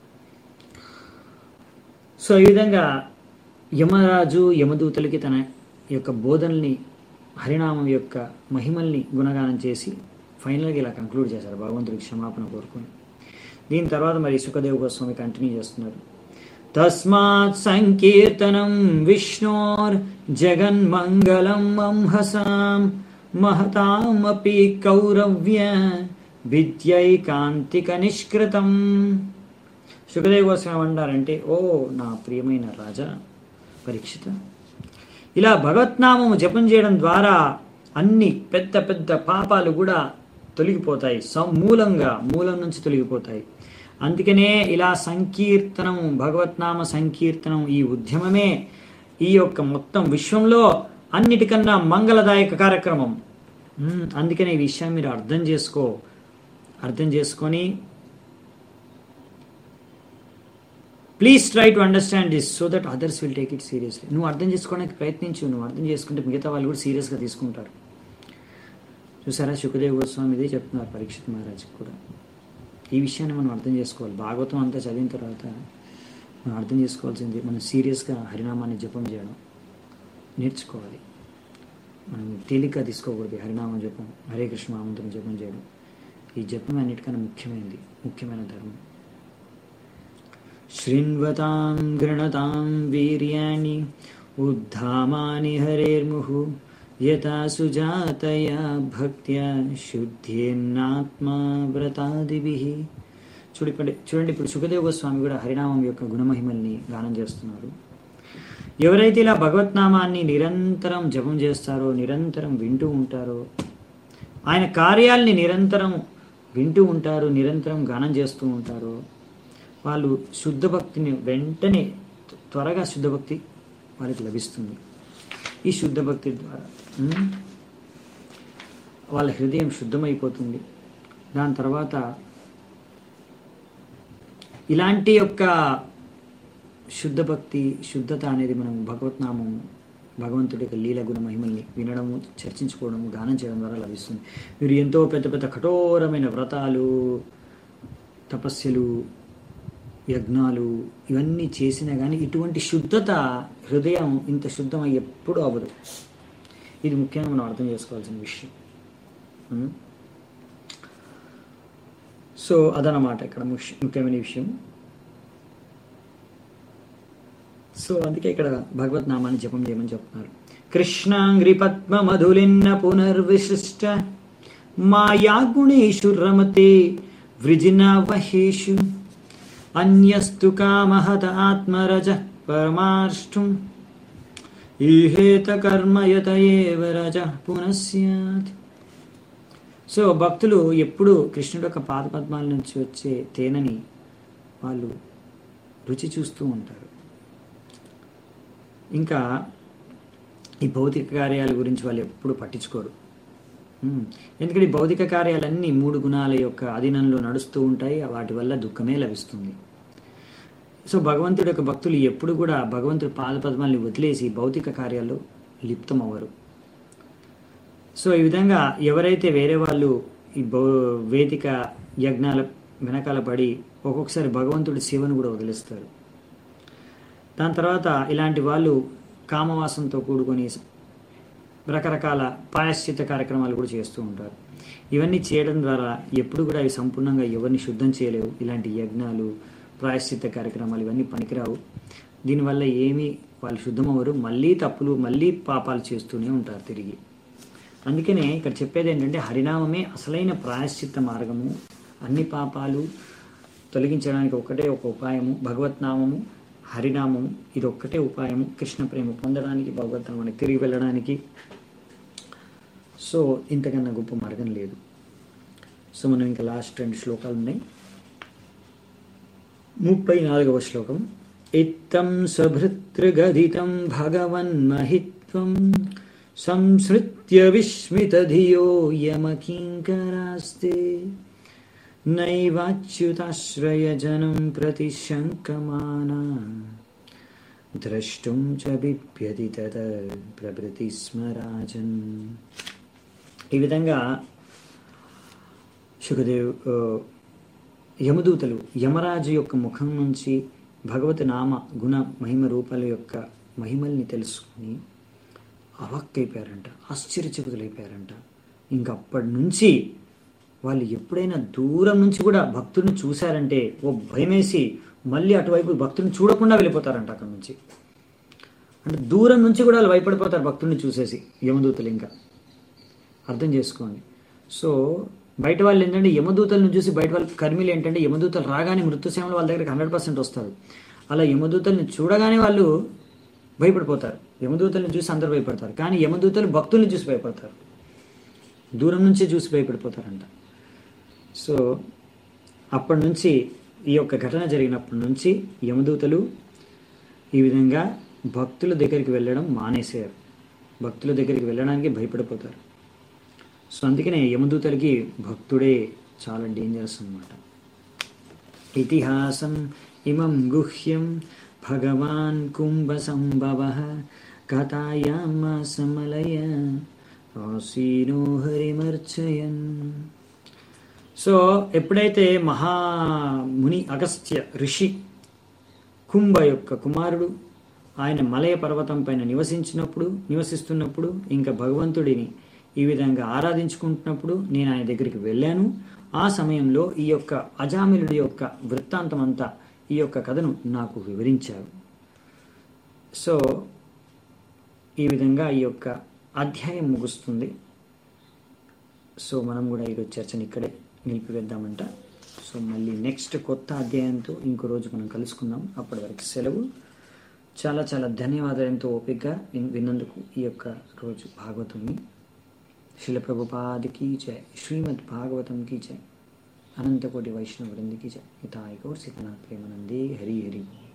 సో ఈ విధంగా యమరాజు యమదూతలకి తన యొక్క బోధనల్ని హరినామం యొక్క మహిమల్ని గుణగానం చేసి ఫైనల్గా ఇలా కంక్లూడ్ చేశారు భగవంతుడికి క్షమాపణ కోరుకొని దీని తర్వాత మరి సుఖదేవ్ గోస్వామి కంటిన్యూ చేస్తున్నారు తస్మాత్ సంకీర్తనం విష్ణోర్ జగన్మంగళం అంహసాం మహతామపి కౌరవ్య విద్యైకాంతిక నిష్కృతం సుఖదేవ గోస్వామి అంటారంటే ఓ నా ప్రియమైన రాజా పరీక్షిత ఇలా భగవత్నామము జపం చేయడం ద్వారా అన్ని పెద్ద పెద్ద పాపాలు కూడా తొలగిపోతాయి సమూలంగా మూలం నుంచి తొలగిపోతాయి అందుకనే ఇలా సంకీర్తనం భగవత్నామ సంకీర్తనం ఈ ఉద్యమమే ఈ యొక్క మొత్తం విశ్వంలో అన్నిటికన్నా మంగళదాయక కార్యక్రమం ఉమ్, అందుకనే ఈ విషయాన్ని మీరు అర్థం చేసుకో అర్థం చేసుకొని please try to understand this so that others will take it seriously నువ్వు అర్థం చేసుకోవడానికి ప్రయత్నించు నువ్వు అర్థం చేసుకుంటే మిగతా వాళ్ళు కూడా సీరియస్గా తీసుకుంటారు చూసారా సుఖదేవ్ గోస్వామి ఇదే చెప్తున్నారు పరీక్షిత్ మహారాజ్ కూడా ఈ విషయాన్ని మనం అర్థం చేసుకోవాలి భాగవతం అంతా చదివిన తర్వాత మనం అర్థం చేసుకోవాల్సింది మనం సీరియస్గా హరినామాన్ని జపం చేయడం నేర్చుకోవాలి మనం తేలిక తీసుకోకూడదు హరినామం జపం హరే కృష్ణ మహామంత్రం జపం చేయడం ఈ జపం అన్నిటికన్నా ముఖ్యమైనది ముఖ్యమైన ధర్మం శృण्वतां गृणतां वीर्याणि उद्धामानि हरेर्मुहुः यथा सुजातया भक्त्या శుద్ధేన్నాత్మా వ్రతాదిభిః చూడండి చూడండి ఇప్పుడు సుఖదేవ గోస్వామి కూడా హరినామం యొక్క గుణమహిమల్ని గానం చేస్తున్నారు ఎవరైతే ఇలా భగవత్నామాన్ని నిరంతరం జపం చేస్తారో నిరంతరం వింటూ ఉంటారో ఆయన కార్యాల్ని నిరంతరం వింటూ ఉంటారు నిరంతరం గానం చేస్తూ ఉంటారో వాళ్ళు శుద్ధ భక్తిని వెంటనే త్వరగా శుద్ధ భక్తి వాళ్ళకి లభిస్తుంది ఈ శుద్ధ భక్తి ద్వారా ఉమ్, వాళ్ళ హృదయం శుద్ధమైపోతుంది దాని తర్వాత ఇలాంటి యొక్క శుద్ధ భక్తి శుద్ధత అనేది మనం భగవత్నామం భగవంతుడి యొక్క లీల గుణ మహిమల్ని వినడము చర్చించుకోవడము గానం చేయడం ద్వారా లభిస్తుంది మీరు ఎంతో పెద్ద పెద్ద కఠోరమైన వ్రతాలు తపస్సులు యజ్ఞాలు ఇవన్నీ చేసినా కానీ ఇటువంటి శుద్ధత హృదయం ఇంత శుద్ధమై ఎప్పుడూ అవ్వదు ఇది ముఖ్యంగా మనం అర్థం చేసుకోవాల్సిన విషయం ఉం? సో అదనమాట ఇక్కడ ముఖ్య- ముఖ్యమైన విషయం సో అందుకే ఇక్కడ భగవత్ నామాన్ని జపం చేయమని చెప్తున్నారు కృష్ణాంగ్రి పద్మ మధులిన్న పునర్విశిష్ట మాయాగుణేషు రమతే వృజినవహేషు అన్యస్తు కామహత ఆత్మరజ పరమార్ష్టం ఈహేత కర్మయత ఏవ రజ పునఃస్యాత్ సో భక్తులు ఎప్పుడు కృష్ణుడు యొక్క పాదపద్మాల నుంచి వచ్చే తేనెని వాళ్ళు రుచి చూస్తూ ఉంటారు ఇంకా ఈ భౌతిక కార్యాల గురించి వాళ్ళు ఎప్పుడు పట్టించుకోరు ఉమ్, ఎందుకంటే ఈ భౌతిక కార్యాలన్నీ మూడు గుణాల యొక్క అధీనంలో నడుస్తూ ఉంటాయి వాటి వల్ల దుఃఖమే లభిస్తుంది సో భగవంతుడి యొక్క భక్తులు ఎప్పుడు కూడా భగవంతుడి పాదపద్మాల్ని వదిలేసి భౌతిక కార్యాల్లో లిప్తం అవ్వరు సో ఈ విధంగా ఎవరైతే వేరే వాళ్ళు ఈ భౌ వేదిక యజ్ఞాల వెనకాల పడి ఒక్కొక్కసారి భగవంతుడి సేవను కూడా వదిలేస్తారు దాని తర్వాత ఇలాంటి వాళ్ళు కామవాసంతో కూడుకొని రకరకాల ప్రాయశ్చిత కార్యక్రమాలు కూడా చేస్తూ ఉంటారు ఇవన్నీ చేయడం ద్వారా ఎప్పుడు కూడా అవి సంపూర్ణంగా ఎవరిని శుద్ధం చేయలేవు ఇలాంటి యజ్ఞాలు ప్రాయశ్చిత కార్యక్రమాలు ఇవన్నీ పనికిరావు దీనివల్ల ఏమీ వాళ్ళు శుద్ధమవ్వరు మళ్ళీ తప్పులు మళ్ళీ పాపాలు చేస్తూనే ఉంటారు తిరిగి అందుకనే ఇక్కడ చెప్పేది ఏంటంటే హరినామమే అసలైన ప్రాయశ్చిత్త మార్గము అన్ని పాపాలు తొలగించడానికి ఒకటే ఒక ఉపాయము భగవత్నామము హరినామము ఇది ఒక్కటే ఉపాయము కృష్ణ ప్రేమ పొందడానికి భగవద్నామానికి తిరిగి వెళ్ళడానికి సో ఇంతకన్నా గొప్ప మార్గం లేదు సో మనం ఇంకా లాస్ట్ రెండు శ్లోకాలు ఉన్నాయి ముప్పై నాలుగవ శ్లోకం ఇత్తం సభృతృగదితం భగవన్మహిత్వం సంసృత్య విస్మితధియో యమకింకరాస్తే నైవాచ్యుతాశ్రయజనం ప్రతిశంకమానా ద్రష్టుం చ బిభ్యతి తద ప్రభృతి స్మరాజన్ ఈ విధంగా సుఖదేవ్ ఆ, యమదూతలు యమరాజు యొక్క ముఖం నుంచి భగవతి నామ గుణ మహిమ రూపాల యొక్క మహిమల్ని తెలుసుకుని అవాక్కైపోయారంట ఆశ్చర్యచకుతులైపోయారంట ఇంకప్పటి నుంచి వాళ్ళు ఎప్పుడైనా దూరం నుంచి కూడా భక్తుడిని చూశారంటే ఓ భయమేసి మళ్ళీ అటువైపు భక్తుని చూడకుండా వెళ్ళిపోతారంట అక్కడ నుంచి అంటే దూరం నుంచి కూడా వాళ్ళు భయపడిపోతారు భక్తుడిని చూసేసి యమదూతలు ఇంకా అర్థం చేసుకోండి సో బయట వాళ్ళు ఏంటంటే యమదూతలను చూసి బయట వాళ్ళ కర్మీలు ఏంటంటే యమదూతలు రాగానే మృత్యుసేమలు వాళ్ళ దగ్గరికి హండ్రెడ్ పర్సెంట్ వస్తారు అలా యమదూతల్ని చూడగానే వాళ్ళు భయపడిపోతారు యమదూతల్ని చూసి అందరూ భయపడతారు కానీ యమదూతలు భక్తుల్ని చూసి భయపడతారు దూరం నుంచే చూసి భయపడిపోతారంట సో అప్పటి నుంచి ఈ యొక్క ఘటన జరిగినప్పటి నుంచి యమదూతలు ఈ విధంగా భక్తుల దగ్గరికి వెళ్ళడం మానేశారు భక్తుల దగ్గరికి వెళ్ళడానికి భయపడిపోతారు సో అందుకనే యమదూతలకి భక్తుడే చాలా డేంజరస్ అన్నమాట ఇతిహాసం ఇమం గుహ్యం భగవాన్ కుంభ సంభవ కథాయామాసమలయ ఆసీనో హరిమర్చయన్ సో ఎప్పుడైతే మహాముని అగస్త్య ఋషి కుంభ యొక్క కుమారుడు ఆయన మలయ పర్వతం పైన నివసించినప్పుడు నివసిస్తున్నప్పుడు ఇంకా భగవంతుడిని ఈ విధంగా ఆరాధించుకుంటున్నప్పుడు నేను ఆయన దగ్గరికి వెళ్ళాను ఆ సమయంలో ఈ యొక్క అజామిలుడి యొక్క వృత్తాంతం అంతా ఈ యొక్క కథను నాకు వివరించారు సో ఈ విధంగా ఈ యొక్క అధ్యాయం ముగుస్తుంది సో మనం కూడా ఈరోజు చర్చని ఇక్కడే నిలిపివేద్దామంట సో మళ్ళీ నెక్స్ట్ కొత్త అధ్యాయంతో ఇంకో రోజు మనం కలుసుకుందాం అప్పటి వరకు సెలవు చాలా చాలా ధన్యవాదాలు ఎంతో ఓపికగా విన్- విన్నందుకు ఈ యొక్క రోజు భాగవతంని శిల ప్రభుపాదికి జయ శ్రీమద్ భాగవతం की जय अनंत कोटि वैष्णव वृंद की जय हिताय गौर सीतनाथ प्रेमानंदे हरि हरि बोल